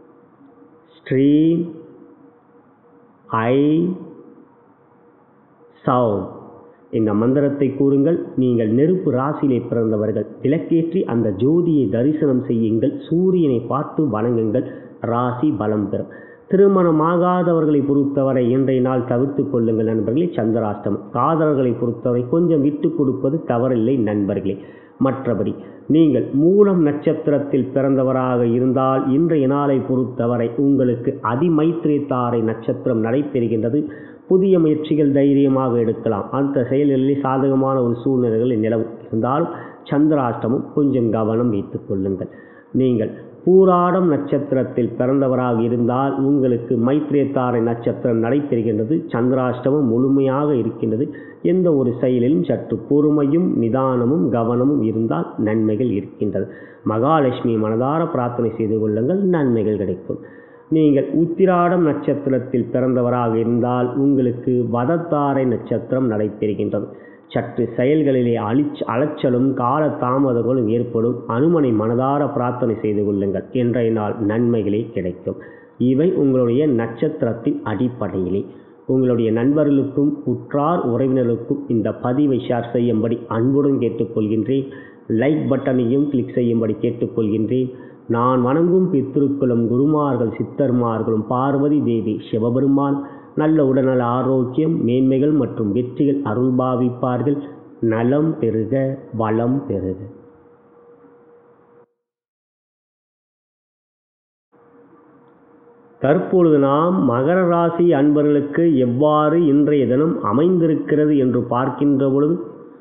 S1: ஸ்ரீம் ஐ சௌம் இந்த மந்திரத்தை கூறுங்கள் நீங்கள் நெருப்பு ராசியிலே பிறந்தவர்கள் விளக்கேற்றி அந்த ஜோதியை தரிசனம் செய்யுங்கள் சூரியனை பார்த்து வணங்குங்கள் ராசி பலம் பெறும் திருமணமாகாதவர்களை பொறுத்தவரை இன்றைய நாள் தவிர்த்து கொள்ளுங்கள் நண்பர்களே சந்திராஷ்டமம் காதலர்களை பொறுத்தவரை கொஞ்சம் விட்டு கொடுப்பது தவறில்லை நண்பர்களே மற்றபடி நீங்கள் மூலம் நட்சத்திரத்தில் பிறந்தவராக இருந்தால் இன்றைய நாளை பொறுத்தவரை உங்களுக்கு அதிமைத்திரத்தாரை நட்சத்திரம் நடைபெறுகின்றது புதிய முயற்சிகள் தைரியமாக எடுக்கலாம் அந்த செயல்களில் சாதகமான ஒரு சூழ்நிலைகள் நிலவும் இருந்தாலும் சந்திராஷ்டமம் கொஞ்சம் கவனம் வைத்துக் கொள்ளுங்கள் நீங்கள் பூராடம் நட்சத்திரத்தில் பிறந்தவராக இருந்தால் உங்களுக்கு மைத்ரேத்தாரை நட்சத்திரம் நடைபெறுகின்றது சந்திராஷ்டமம் முழுமையாக இருக்கின்றது எந்த ஒரு செயலிலும் சற்று பொறுமையும் நிதானமும் கவனமும் இருந்தால் நன்மைகள் இருக்கின்றது மகாலட்சுமி மனதார பிரார்த்தனை செய்து கொள்ளுங்கள் நன்மைகள் கிடைக்கும் நீங்கள் உத்திராடம் நட்சத்திரத்தில் பிறந்தவராக இருந்தால் உங்களுக்கு வதத்தாரை நட்சத்திரம் நடைபெறுகின்றது சற்று செயல்களிலே அழிச் அலைச்சலும் கால தாமதங்களும் ஏற்படும் அனுமனை மனதார பிரார்த்தனை செய்து கொள்ளுங்கள் இன்றைய நாள் நன்மைகளே கிடைக்கும் இவை உங்களுடைய நட்சத்திரத்தின் அடிப்படையிலே உங்களுடைய நண்பர்களுக்கும் உற்றார் உறவினர்களுக்கும் இந்த பதிவை ஷேர் செய்யும்படி அன்புடன் கேட்டுக்கொள்கின்றேன் லைக் பட்டனையும் கிளிக் செய்யும்படி கேட்டுக்கொள்கின்றேன் நான் வணங்கும் பித்திருக்களும் குருமார்கள் சித்தர்மார்களும் பார்வதி தேவி சிவபெருமான் நல்ல உடல்நல ஆரோக்கியம் மேன்மைகள் மற்றும் வெற்றிகள் அருள் பாவிப்பார்கள் நலம் பெருக வளம் பெருக தற்பொழுது நாம் மகர ராசி அன்பர்களுக்கு எவ்வாறு இன்றைய தினம் அமைந்திருக்கிறது என்று பார்க்கின்ற பொழுது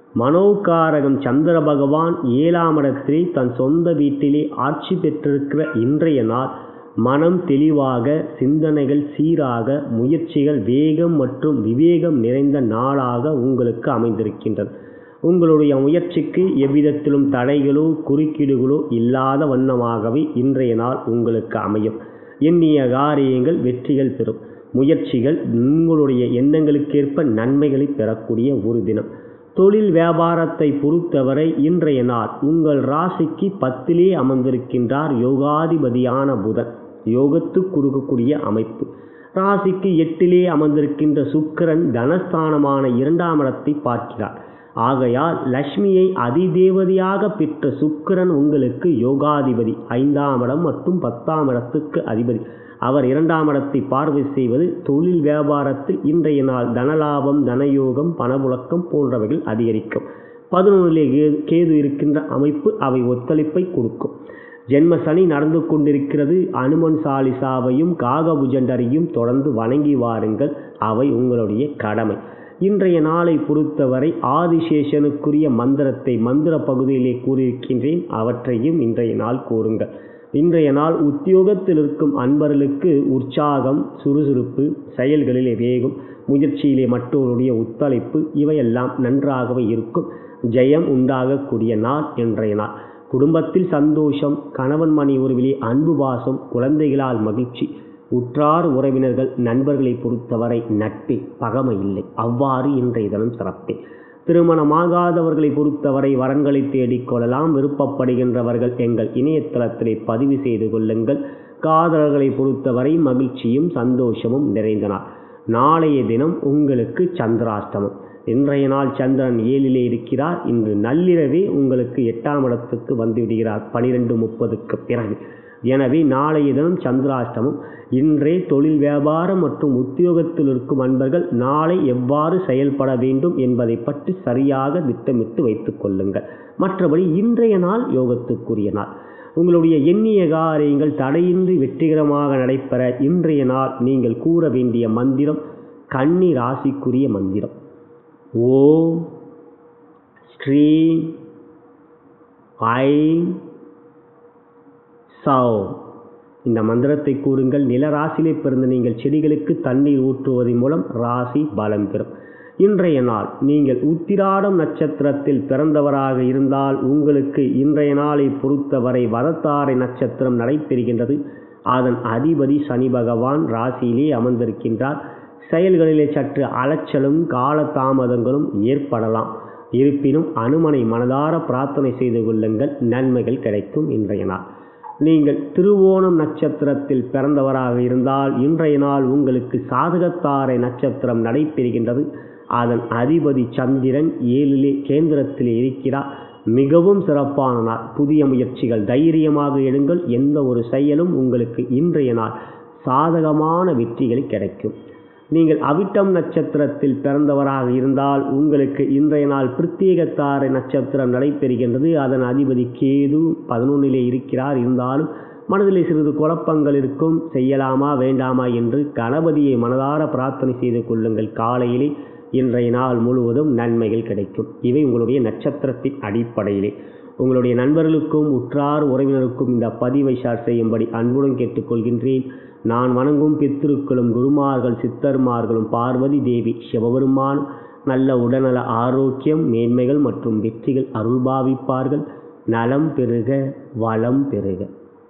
S1: மனோகாரகம் சந்திர பகவான் ஏழாம் இடத்திலே தன் சொந்த வீட்டிலே ஆட்சி பெற்றிருக்கிற இன்றைய நாள் மனம் தெளிவாக சிந்தனைகள் சீராக முயற்சிகள் வேகம் மற்றும் விவேகம் நிறைந்த நாளாக உங்களுக்கு அமைந்திருக்கின்றது உங்களுடைய முயற்சிக்கு எவ்விதத்திலும் தடைகளோ குறுக்கீடுகளோ இல்லாத வண்ணமாகவே இன்றைய நாள் உங்களுக்கு அமையும் எண்ணிய காரியங்கள் வெற்றிகள் பெறும் முயற்சிகள் உங்களுடைய எண்ணங்களுக்கேற்ப நன்மைகளை பெறக்கூடிய ஒரு தினம் தொழில் வியாபாரத்தை பொறுத்தவரை இன்றைய நாள் உங்கள் ராசிக்கு பத்திலே அமர்ந்திருக்கின்றார் யோகாதிபதியான புதன் யோகத்து கொடுக்கக்கூடிய அமைப்பு ராசிக்கு எட்டிலே அமர்ந்திருக்கின்ற சுக்கிரன் தனஸ்தானமான இரண்டாம் இடத்தை பார்க்கிறார் ஆகையால் லக்ஷ்மியை அதிதேவதையாக பெற்ற சுக்கிரன் உங்களுக்கு யோகாதிபதி ஐந்தாம் இடம் மற்றும் பத்தாம் இடத்துக்கு அதிபதி அவர் இரண்டாம் இடத்தை பார்வை செய்வது தொழில் வியாபாரத்தில் இன்றைய நாள் தனலாபம் தனயோகம் பணமுழக்கம் போன்றவைகள் அதிகரிக்கும் பதினொன்றிலே கேது இருக்கின்ற அமைப்பு அவை ஒத்துழைப்பை கொடுக்கும் ஜென்ம சனி நடந்து கொண்டிருக்கிறது அனுமன் சாலிசாவையும் காகபுஜண்டரையும் தொடர்ந்து வணங்கி வாருங்கள் அவை உங்களுடைய கடமை இன்றைய நாளை பொறுத்தவரை ஆதிசேஷனுக்குரிய மந்திரத்தை மந்திர பகுதியிலே கூறியிருக்கின்றேன் அவற்றையும் இன்றைய நாள் கூறுங்கள் இன்றைய நாள் உத்தியோகத்தில் இருக்கும் அன்பர்களுக்கு உற்சாகம் சுறுசுறுப்பு செயல்களிலே வேகம் முயற்சியிலே மற்றவருடைய ஒத்துழைப்பு இவையெல்லாம் நன்றாகவே இருக்கும் ஜெயம் உண்டாகக்கூடிய நாள் இன்றைய நாள் குடும்பத்தில் சந்தோஷம் கணவன் மணி உறவிலே அன்பு பாசம் குழந்தைகளால் மகிழ்ச்சி உற்றார் உறவினர்கள் நண்பர்களை பொறுத்தவரை நட்பே பகமை இல்லை அவ்வாறு இன்றைய தினம் சிறப்பே திருமணமாகாதவர்களை பொறுத்தவரை வரன்களை தேடிக்கொள்ளலாம் விருப்பப்படுகின்றவர்கள் எங்கள் இணையதளத்திலே பதிவு செய்து கொள்ளுங்கள் காதலர்களை பொறுத்தவரை மகிழ்ச்சியும் சந்தோஷமும் நிறைந்த நாள் நாளைய தினம் உங்களுக்கு சந்திராஷ்டமம் இன்றைய நாள் சந்திரன் ஏழிலே இருக்கிறார் இன்று நள்ளிரவே உங்களுக்கு எட்டாம் இடத்துக்கு வந்து விடுகிறார் பனிரெண்டு முப்பதுக்கு பிறகு எனவே நாளைய தினம் சந்திராஷ்டமம் இன்றே தொழில் வியாபாரம் மற்றும் உத்தியோகத்தில் இருக்கும் அன்பர்கள் நாளை எவ்வாறு செயல்பட வேண்டும் என்பதை பற்றி சரியாக திட்டமிட்டு வைத்துக் கொள்ளுங்கள் மற்றபடி இன்றைய நாள் யோகத்துக்குரிய நாள் உங்களுடைய எண்ணிய காரியங்கள் தடையின்றி வெற்றிகரமாக நடைபெற இன்றைய நாள் நீங்கள் கூற வேண்டிய மந்திரம் கன்னி ராசிக்குரிய மந்திரம் ஓம் ஸ்ரீ ஐ சவ் இந்த மந்திரத்தை கூறுங்கள் நில ராசியிலே பிறந்த நீங்கள் செடிகளுக்கு தண்ணீர் ஊற்றுவதன் மூலம் ராசி பலம் பெறும் இன்றைய நாள் நீங்கள் உத்திராடம் நட்சத்திரத்தில் பிறந்தவராக இருந்தால் உங்களுக்கு இன்றைய நாளை பொறுத்தவரை வரத்தாரை நட்சத்திரம் நடைபெறுகின்றது அதன் அதிபதி சனி பகவான் ராசியிலே அமர்ந்திருக்கின்றார் செயல்களிலே சற்று அலைச்சலும் காலதாமதங்களும் ஏற்படலாம் இருப்பினும் அனுமனை மனதார பிரார்த்தனை செய்து கொள்ளுங்கள் நன்மைகள் கிடைக்கும் இன்றைய நாள் நீங்கள் திருவோணம் நட்சத்திரத்தில் பிறந்தவராக இருந்தால் இன்றைய நாள் உங்களுக்கு சாதகத்தாரை நட்சத்திரம் நடைபெறுகின்றது அதன் அதிபதி சந்திரன் ஏழிலே கேந்திரத்திலே இருக்கிறார் மிகவும் சிறப்பான நாள் புதிய முயற்சிகள் தைரியமாக எடுங்கள் எந்த ஒரு செயலும் உங்களுக்கு இன்றைய நாள் சாதகமான வெற்றிகள் கிடைக்கும் நீங்கள் அவிட்டம் நட்சத்திரத்தில் பிறந்தவராக இருந்தால் உங்களுக்கு இன்றைய நாள் பிரத்யேகத்தாரை நட்சத்திரம் நடைபெறுகின்றது அதன் அதிபதி கேது பதினொன்னிலே இருக்கிறார் இருந்தாலும் மனதிலே சிறிது குழப்பங்கள் இருக்கும் செய்யலாமா வேண்டாமா என்று கணபதியை மனதார பிரார்த்தனை செய்து கொள்ளுங்கள் காலையிலே இன்றைய நாள் முழுவதும் நன்மைகள் கிடைக்கும் இவை உங்களுடைய நட்சத்திரத்தின் அடிப்படையிலே உங்களுடைய நண்பர்களுக்கும் உற்றார் உறவினருக்கும் இந்த பதிவை ஷேர் செய்யும்படி அன்புடன் கேட்டுக்கொள்கின்றேன் நான் வணங்கும் பித்திருக்களும் குருமார்கள் சித்தர்மார்களும் பார்வதி தேவி சிவபெருமான் நல்ல உடல்நல ஆரோக்கியம் மேன்மைகள் மற்றும் வெற்றிகள் அருள்பாவிப்பார்கள் நலம் பெறுக வளம் பெறுக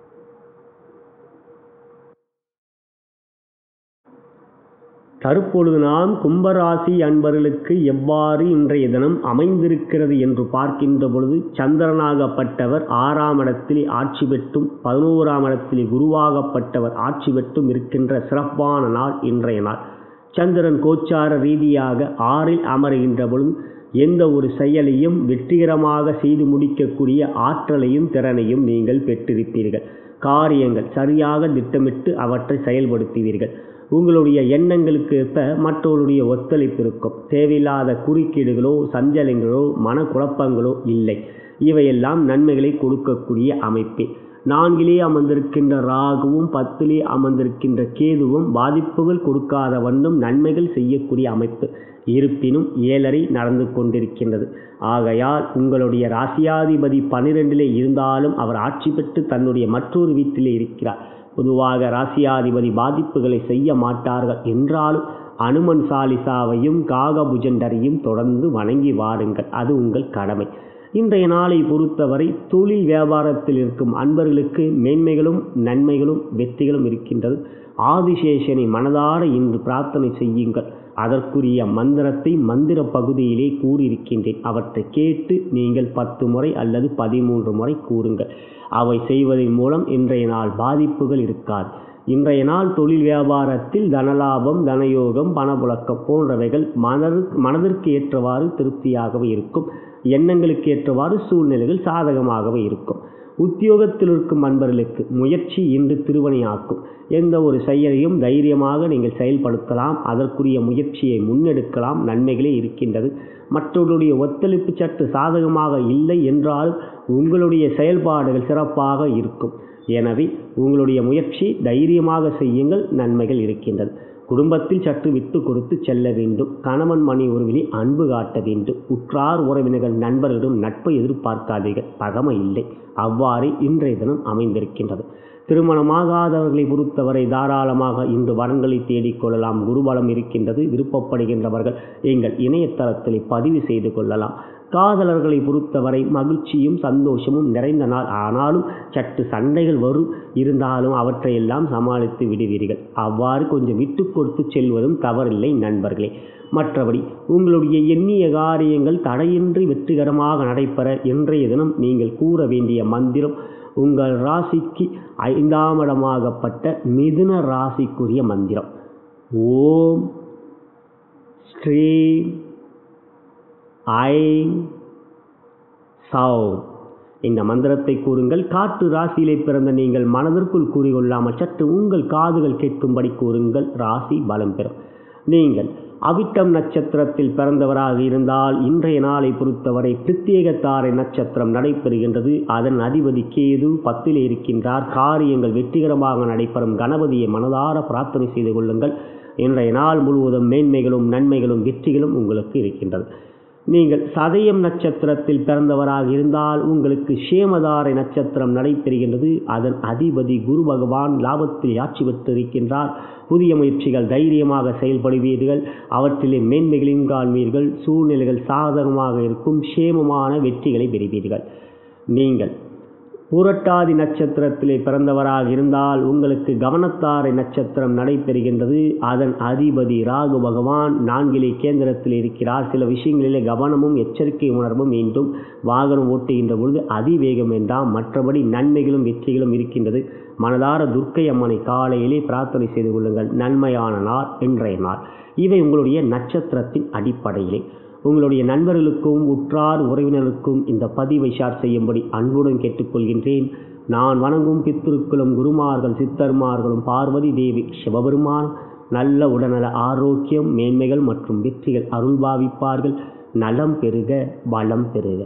S1: தற்பொழுது நாம் கும்பராசி அன்பர்களுக்கு எவ்வாறு இன்றைய தினம் அமைந்திருக்கிறது என்று பார்க்கின்ற பொழுது சந்திரனாகப்பட்டவர் ஆறாம் இடத்திலே ஆட்சி பெற்றும் பதினோராம் இடத்திலே குருவாகப்பட்டவர் ஆட்சி பெற்றும் இருக்கின்ற சிறப்பான நாள் இன்றைய நாள் சந்திரன் கோச்சார ரீதியாக ஆறில் அமருகின்ற பொழுது எந்த ஒரு செயலையும் வெற்றிகரமாக செய்து முடிக்கக்கூடிய ஆற்றலையும் திறனையும் நீங்கள் பெற்றிருப்பீர்கள் காரியங்கள் சரியாக திட்டமிட்டு அவற்றை செயல்படுத்துவீர்கள் உங்களுடைய எண்ணங்களுக்கு ஏற்ப மற்றவருடைய ஒத்துழைப்பு இருக்கும் தேவையில்லாத குறுக்கீடுகளோ சஞ்சலங்களோ மனக்குழப்பங்களோ இல்லை இவையெல்லாம் நன்மைகளை கொடுக்கக்கூடிய அமைப்பே நான்கிலே அமர்ந்திருக்கின்ற ராகுவும் பத்திலே அமர்ந்திருக்கின்ற கேதுவும் பாதிப்புகள் கொடுக்காத வண்ணம் நன்மைகள் செய்யக்கூடிய அமைப்பு இருப்பினும் ஏழரை நடந்து கொண்டிருக்கின்றது ஆகையால் உங்களுடைய ராசியாதிபதி பனிரெண்டிலே இருந்தாலும் அவர் ஆட்சி பெற்று தன்னுடைய மற்றொரு வீட்டிலே இருக்கிறார் பொதுவாக ராசியாதிபதி பாதிப்புகளை செய்ய மாட்டார்கள் என்றாலும் அனுமன் சாலிசாவையும் காகபுஜண்டரையும் தொடர்ந்து வணங்கி வாருங்கள் அது உங்கள் கடமை இன்றைய நாளை பொறுத்தவரை தொழில் வியாபாரத்தில் இருக்கும் அன்பர்களுக்கு மேன்மைகளும் நன்மைகளும் வெற்றிகளும் இருக்கின்றது ஆதிசேஷனை மனதார இன்று பிரார்த்தனை செய்யுங்கள் அதற்குரிய மந்திரத்தை மந்திர பகுதியிலே கூறியிருக்கின்றேன் அவற்றை கேட்டு நீங்கள் பத்து முறை அல்லது பதிமூன்று முறை கூறுங்கள் அவை செய்வதன் மூலம் இன்றைய நாள் பாதிப்புகள் இருக்காது இன்றைய நாள் தொழில் வியாபாரத்தில் தனலாபம் தனயோகம் பணப்புழக்கம் போன்றவைகள் மனது மனதிற்கு ஏற்றவாறு திருப்தியாகவே இருக்கும் எண்ணங்களுக்கு ஏற்றவாறு சூழ்நிலைகள் சாதகமாகவே இருக்கும் உத்தியோகத்தில் இருக்கும் அன்பர்களுக்கு முயற்சி இன்று திருவனையாக்கும் எந்த ஒரு செயலையும் தைரியமாக நீங்கள் செயல்படுத்தலாம் அதற்குரிய முயற்சியை முன்னெடுக்கலாம் நன்மைகளே இருக்கின்றது மற்றவர்களுடைய ஒத்துழைப்பு சற்று சாதகமாக இல்லை என்றாலும் உங்களுடைய செயல்பாடுகள் சிறப்பாக இருக்கும் எனவே உங்களுடைய முயற்சி தைரியமாக செய்யுங்கள் நன்மைகள் இருக்கின்றது குடும்பத்தில் சற்று விட்டு கொடுத்து செல்ல வேண்டும் கணவன் மணி உறவிலே அன்பு காட்ட வேண்டும் உற்றார் உறவினர்கள் நண்பர்களிடம் நட்பை எதிர்பார்க்காதீர்கள் பகமை இல்லை அவ்வாறே இன்றைய தினம் அமைந்திருக்கின்றது திருமணமாகாதவர்களை பொறுத்தவரை தாராளமாக இன்று வரன்களை தேடிக்கொள்ளலாம் குருபலம் இருக்கின்றது விருப்பப்படுகின்றவர்கள் எங்கள் இணையதளத்தில் பதிவு செய்து கொள்ளலாம் காதலர்களை பொறுத்தவரை மகிழ்ச்சியும் சந்தோஷமும் நிறைந்த நாள் ஆனாலும் சற்று சண்டைகள் வரும் இருந்தாலும் அவற்றையெல்லாம் சமாளித்து விடுவீர்கள் அவ்வாறு கொஞ்சம் விட்டு கொடுத்து செல்வதும் தவறில்லை நண்பர்களே மற்றபடி உங்களுடைய எண்ணிய காரியங்கள் தடையின்றி வெற்றிகரமாக நடைபெற இன்றைய தினம் நீங்கள் கூற வேண்டிய மந்திரம் உங்கள் ராசிக்கு ஐந்தாம் இடமாகப்பட்ட மிதுன ராசிக்குரிய மந்திரம் ஓம் ஸ்ரீ ஐ சௌ இந்த மந்திரத்தை கூறுங்கள் காற்று ராசியிலே பிறந்த நீங்கள் மனதிற்குள் கூறிக்கொள்ளாமல் சற்று உங்கள் காதுகள் கேட்கும்படி கூறுங்கள் ராசி பலம் பெறும் நீங்கள் அவிட்டம் நட்சத்திரத்தில் பிறந்தவராக இருந்தால் இன்றைய நாளை பொறுத்தவரை பிரத்யேகத்தாரை நட்சத்திரம் நடைபெறுகின்றது அதன் அதிபதி கேது பத்திலே இருக்கின்றார் காரியங்கள் வெற்றிகரமாக நடைபெறும் கணபதியை மனதார பிரார்த்தனை செய்து கொள்ளுங்கள் இன்றைய நாள் முழுவதும் மேன்மைகளும் நன்மைகளும் வெற்றிகளும் உங்களுக்கு இருக்கின்றது நீங்கள் சதயம் நட்சத்திரத்தில் பிறந்தவராக இருந்தால் உங்களுக்கு சேமதாரை நட்சத்திரம் நடைபெறுகின்றது அதன் அதிபதி குரு பகவான் லாபத்தில் ஆட்சி பெற்றிருக்கின்றார் புதிய முயற்சிகள் தைரியமாக செயல்படுவீர்கள் அவற்றிலே மேன்மைகளையும் காண்பீர்கள் சூழ்நிலைகள் சாதகமாக இருக்கும் சேமமான வெற்றிகளை பெறுவீர்கள் நீங்கள் பூரட்டாதி நட்சத்திரத்திலே பிறந்தவராக இருந்தால் உங்களுக்கு கவனத்தாரை நட்சத்திரம் நடைபெறுகின்றது அதன் அதிபதி ராகு பகவான் நான்கிலே கேந்திரத்தில் இருக்கிறார் சில விஷயங்களிலே கவனமும் எச்சரிக்கை உணர்வும் வேண்டும் வாகனம் ஓட்டுகின்ற பொழுது அதிவேகம் வேண்டாம் மற்றபடி நன்மைகளும் வெற்றிகளும் இருக்கின்றது மனதார துர்க்கை அம்மனை காலையிலே பிரார்த்தனை செய்து கொள்ளுங்கள் நன்மையான நாள் இன்றைய நாள் இவை உங்களுடைய நட்சத்திரத்தின் அடிப்படையிலே உங்களுடைய நண்பர்களுக்கும் உற்றார் உறவினருக்கும் இந்த பதிவை ஷேர் செய்யும்படி அன்புடன் கேட்டுக்கொள்கின்றேன் நான் வணங்கும் பித்திருக்களும் குருமார்கள் சித்தர்மார்களும் பார்வதி தேவி சிவபெருமான் நல்ல உடல்நல ஆரோக்கியம் மேன்மைகள் மற்றும் வெற்றிகள் அருள்பாவிப்பார்கள் நலம் பெருக வளம் பெருக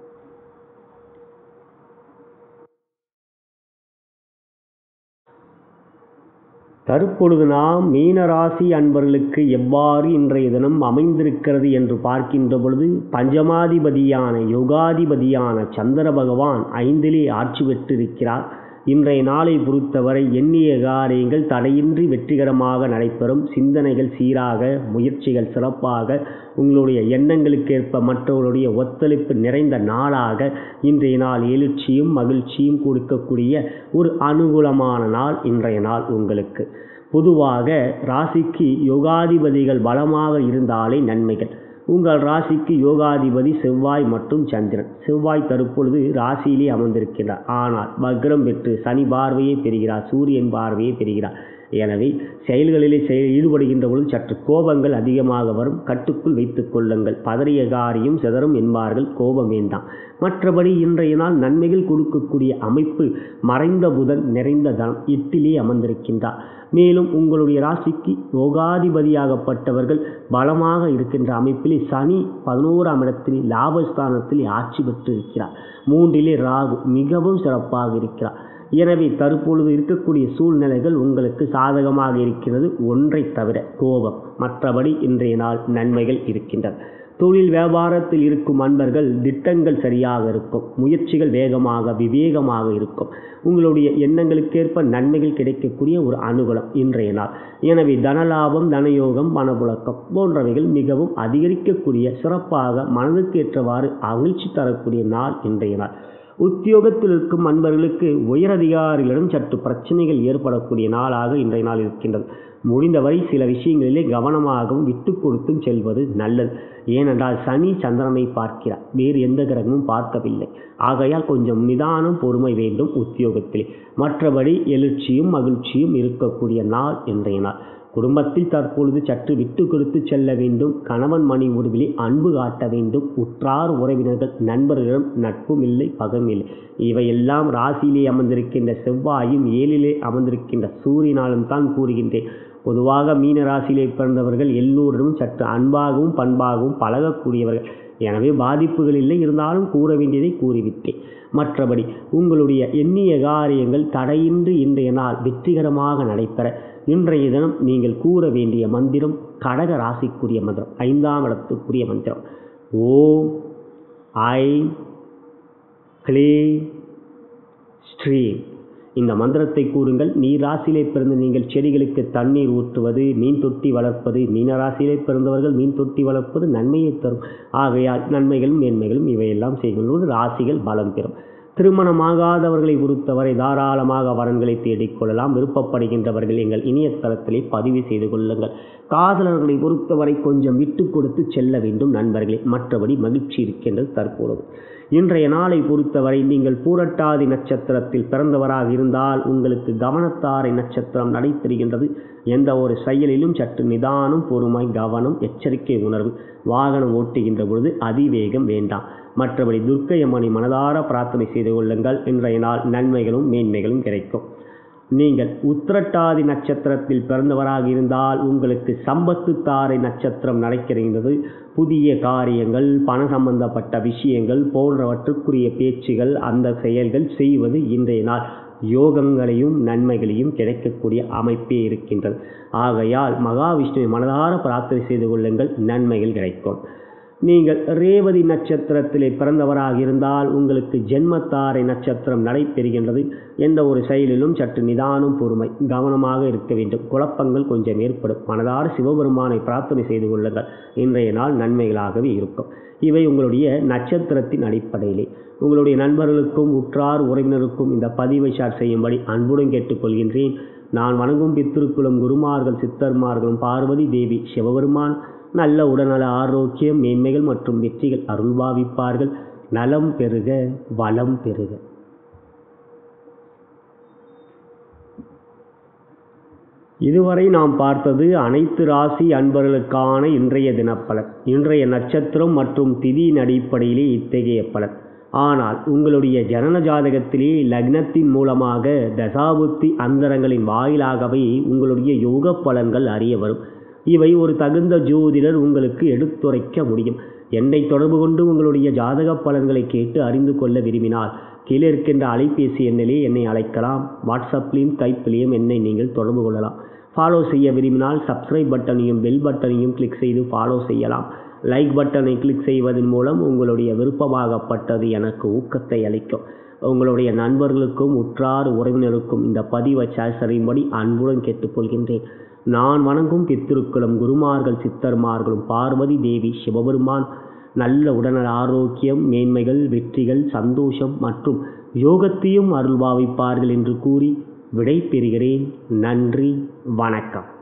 S1: தற்பொழுது நாம் மீனராசி அன்பர்களுக்கு எவ்வாறு இன்றைய தினம் அமைந்திருக்கிறது என்று பார்க்கின்ற பொழுது பஞ்சமாதிபதியான யோகாதிபதியான சந்திர பகவான் ஐந்திலே ஆட்சி பெற்றிருக்கிறார் இன்றைய நாளை பொறுத்தவரை எண்ணிய காரியங்கள் தடையின்றி வெற்றிகரமாக நடைபெறும் சிந்தனைகள் சீராக முயற்சிகள் சிறப்பாக உங்களுடைய எண்ணங்களுக்கேற்ப மற்றவர்களுடைய ஒத்துழைப்பு நிறைந்த நாளாக இன்றைய நாள் எழுச்சியும் மகிழ்ச்சியும் கொடுக்கக்கூடிய ஒரு அனுகூலமான நாள் இன்றைய நாள் உங்களுக்கு பொதுவாக ராசிக்கு யோகாதிபதிகள் பலமாக இருந்தாலே நன்மைகள் உங்கள் ராசிக்கு யோகாதிபதி செவ்வாய் மற்றும் சந்திரன் செவ்வாய் தற்பொழுது ராசியிலே அமர்ந்திருக்கிறார் ஆனால் வக்ரம் பெற்று சனி பார்வையை பெறுகிறார் சூரியன் பார்வையை பெறுகிறார் எனவே செயல்களிலே செயல் ஈடுபடுகின்ற பொழுது சற்று கோபங்கள் அதிகமாக வரும் கட்டுக்குள் வைத்துக் கொள்ளுங்கள் பதறிய காரியம் சிதறும் என்பார்கள் கோபம் வேண்டாம் மற்றபடி இன்றைய நாள் நன்மைகள் கொடுக்கக்கூடிய அமைப்பு மறைந்த புதன் நிறைந்த தனம் எட்டிலே அமர்ந்திருக்கின்றார் மேலும் உங்களுடைய ராசிக்கு யோகாதிபதியாகப்பட்டவர்கள் பலமாக இருக்கின்ற அமைப்பிலே சனி பதினோராம் இடத்திலே லாபஸ்தானத்திலே ஆட்சி பெற்று இருக்கிறார் மூன்றிலே ராகு மிகவும் சிறப்பாக இருக்கிறார் எனவே தற்பொழுது இருக்கக்கூடிய சூழ்நிலைகள் உங்களுக்கு சாதகமாக இருக்கிறது ஒன்றை தவிர கோபம் மற்றபடி இன்றைய நாள் நன்மைகள் இருக்கின்றன தொழில் வியாபாரத்தில் இருக்கும் அன்பர்கள் திட்டங்கள் சரியாக இருக்கும் முயற்சிகள் வேகமாக விவேகமாக இருக்கும் உங்களுடைய எண்ணங்களுக்கேற்ப நன்மைகள் கிடைக்கக்கூடிய ஒரு அனுகூலம் இன்றைய நாள் எனவே தனலாபம் தனயோகம் பணப்புழக்கம் போன்றவைகள் மிகவும் அதிகரிக்கக்கூடிய சிறப்பாக மனதுக்கு ஏற்றவாறு மகிழ்ச்சி தரக்கூடிய நாள் இன்றைய நாள் உத்தியோகத்தில் இருக்கும் அன்பர்களுக்கு உயரதிகாரிகளிடம் சற்று பிரச்சனைகள் ஏற்படக்கூடிய நாளாக இன்றைய நாள் இருக்கின்றது முடிந்தவரை சில விஷயங்களிலே கவனமாகவும் விட்டு கொடுத்தும் செல்வது நல்லது ஏனென்றால் சனி சந்திரனை பார்க்கிறார் வேறு எந்த கிரகமும் பார்க்கவில்லை ஆகையால் கொஞ்சம் நிதானம் பொறுமை வேண்டும் உத்தியோகத்திலே மற்றபடி எழுச்சியும் மகிழ்ச்சியும் இருக்கக்கூடிய நாள் இன்றைய நாள் குடும்பத்தில் தற்பொழுது சற்று விட்டு கொடுத்து செல்ல வேண்டும் கணவன் மணி உறவிலே அன்பு காட்ட வேண்டும் உற்றார் உறவினர்கள் நண்பர்களிடம் நட்பும் இல்லை பகம் இல்லை இவையெல்லாம் ராசியிலே அமர்ந்திருக்கின்ற செவ்வாயும் ஏழிலே அமர்ந்திருக்கின்ற சூரியனாலும் தான் கூறுகின்றேன் பொதுவாக மீன ராசியிலே பிறந்தவர்கள் எல்லோரிடமும் சற்று அன்பாகவும் பண்பாகவும் பழகக்கூடியவர்கள் எனவே பாதிப்புகள் இல்லை இருந்தாலும் கூற வேண்டியதை கூறிவிட்டேன் மற்றபடி உங்களுடைய எண்ணிய காரியங்கள் தடையின்றி இன்றைய நாள் வெற்றிகரமாக நடைபெற இன்றைய தினம் நீங்கள் கூற வேண்டிய மந்திரம் கடக ராசிக்குரிய மந்திரம் ஐந்தாம் இடத்துக்குரிய மந்திரம் ஓம் ஐ கிளே ஸ்ரீ இந்த மந்திரத்தை கூறுங்கள் நீர் ராசியிலே பிறந்த நீங்கள் செடிகளுக்கு தண்ணீர் ஊற்றுவது மீன் தொட்டி வளர்ப்பது மீன ராசியிலே பிறந்தவர்கள் மீன் தொட்டி வளர்ப்பது நன்மையை தரும் ஆகையால் நன்மைகளும் மேன்மைகளும் இவையெல்லாம் செய்யும்போது ராசிகள் பலம் பெறும் திருமணமாகாதவர்களை பொறுத்தவரை தாராளமாக வரன்களை தேடிக்கொள்ளலாம் விருப்பப்படுகின்றவர்கள் எங்கள் இணையதளத்திலே பதிவு செய்து கொள்ளுங்கள் காதலர்களை பொறுத்தவரை கொஞ்சம் விட்டு கொடுத்து செல்ல வேண்டும் நண்பர்களே மற்றபடி மகிழ்ச்சி இருக்கின்றது தற்பொழுது இன்றைய நாளை பொறுத்தவரை நீங்கள் பூரட்டாதி நட்சத்திரத்தில் பிறந்தவராக இருந்தால் உங்களுக்கு கவனத்தாரை நட்சத்திரம் நடைபெறுகின்றது எந்த ஒரு செயலிலும் சற்று நிதானம் பொறுமை கவனம் எச்சரிக்கை உணர்வு வாகனம் ஓட்டுகின்ற பொழுது அதிவேகம் வேண்டாம் மற்றபடி துர்க்கையம்மனை மனதார பிரார்த்தனை செய்து கொள்ளுங்கள் இன்றைய நாள் நன்மைகளும் மேன்மைகளும் கிடைக்கும் நீங்கள் உத்திரட்டாதி நட்சத்திரத்தில் பிறந்தவராக இருந்தால் உங்களுக்கு சம்பத்து தாரை நட்சத்திரம் நடக்கிறது புதிய காரியங்கள் பண சம்பந்தப்பட்ட விஷயங்கள் போன்றவற்றுக்குரிய பேச்சுகள் அந்த செயல்கள் செய்வது இன்றைய நாள் யோகங்களையும் நன்மைகளையும் கிடைக்கக்கூடிய அமைப்பே இருக்கின்றது ஆகையால் மகாவிஷ்ணுவை மனதார பிரார்த்தனை செய்து கொள்ளுங்கள் நன்மைகள் கிடைக்கும் நீங்கள் ரேவதி நட்சத்திரத்திலே பிறந்தவராக இருந்தால் உங்களுக்கு ஜென்மத்தாரை நட்சத்திரம் நடைபெறுகின்றது எந்த ஒரு செயலிலும் சற்று நிதானம் பொறுமை கவனமாக இருக்க வேண்டும் குழப்பங்கள் கொஞ்சம் ஏற்படும் மனதார சிவபெருமானை பிரார்த்தனை செய்து கொள்ளுங்கள் இன்றைய நாள் நன்மைகளாகவே இருக்கும் இவை உங்களுடைய நட்சத்திரத்தின் அடிப்படையிலே உங்களுடைய நண்பர்களுக்கும் உற்றார் உறவினருக்கும் இந்த பதிவை ஷேர் செய்யும்படி அன்புடன் கேட்டுக்கொள்கின்றேன் நான் வணங்கும் பித்திருக்குளம் குருமார்கள் சித்தர்மார்களும் பார்வதி தேவி சிவபெருமான் நல்ல உடல்நல ஆரோக்கியம் மேன்மைகள் மற்றும் வெற்றிகள் அருள்பாவிப்பார்கள் நலம் பெறுக வளம் பெறுக இதுவரை நாம் பார்த்தது அனைத்து ராசி அன்பர்களுக்கான இன்றைய தினப்பலன் இன்றைய நட்சத்திரம் மற்றும் திதியின் அடிப்படையிலே இத்தகைய பலன் ஆனால் உங்களுடைய ஜனன ஜாதகத்திலே லக்னத்தின் மூலமாக தசாபுத்தி அந்தரங்களின் வாயிலாகவே உங்களுடைய யோக பலன்கள் அறிய வரும் இவை ஒரு தகுந்த ஜோதிடர் உங்களுக்கு எடுத்துரைக்க முடியும் என்னை தொடர்பு கொண்டு உங்களுடைய ஜாதக பலன்களை கேட்டு அறிந்து கொள்ள விரும்பினால் கீழே இருக்கின்ற அலைபேசி எண்ணிலே என்னை அழைக்கலாம் வாட்ஸ்அப்லேயும் கைப்பிலையும் என்னை நீங்கள் தொடர்பு கொள்ளலாம் ஃபாலோ செய்ய விரும்பினால் சப்ஸ்கிரைப் பட்டனையும் பெல் பட்டனையும் கிளிக் செய்து ஃபாலோ செய்யலாம் லைக் பட்டனை கிளிக் செய்வதன் மூலம் உங்களுடைய விருப்பமாகப்பட்டது எனக்கு ஊக்கத்தை அளிக்கும் உங்களுடைய நண்பர்களுக்கும் உற்றார் உறவினருக்கும் இந்த பதிவை ஷேர் செய்யும்படி அன்புடன் கேட்டுக்கொள்கின்றேன் நான் வணங்கும் பித்திருக்குளம் குருமார்கள் சித்தர்மார்களும் பார்வதி தேவி சிவபெருமான் நல்ல உடல் ஆரோக்கியம் மேன்மைகள் வெற்றிகள் சந்தோஷம் மற்றும் யோகத்தையும் அருள்பாவிப்பார்கள் என்று கூறி விடை பெறுகிறேன் நன்றி வணக்கம்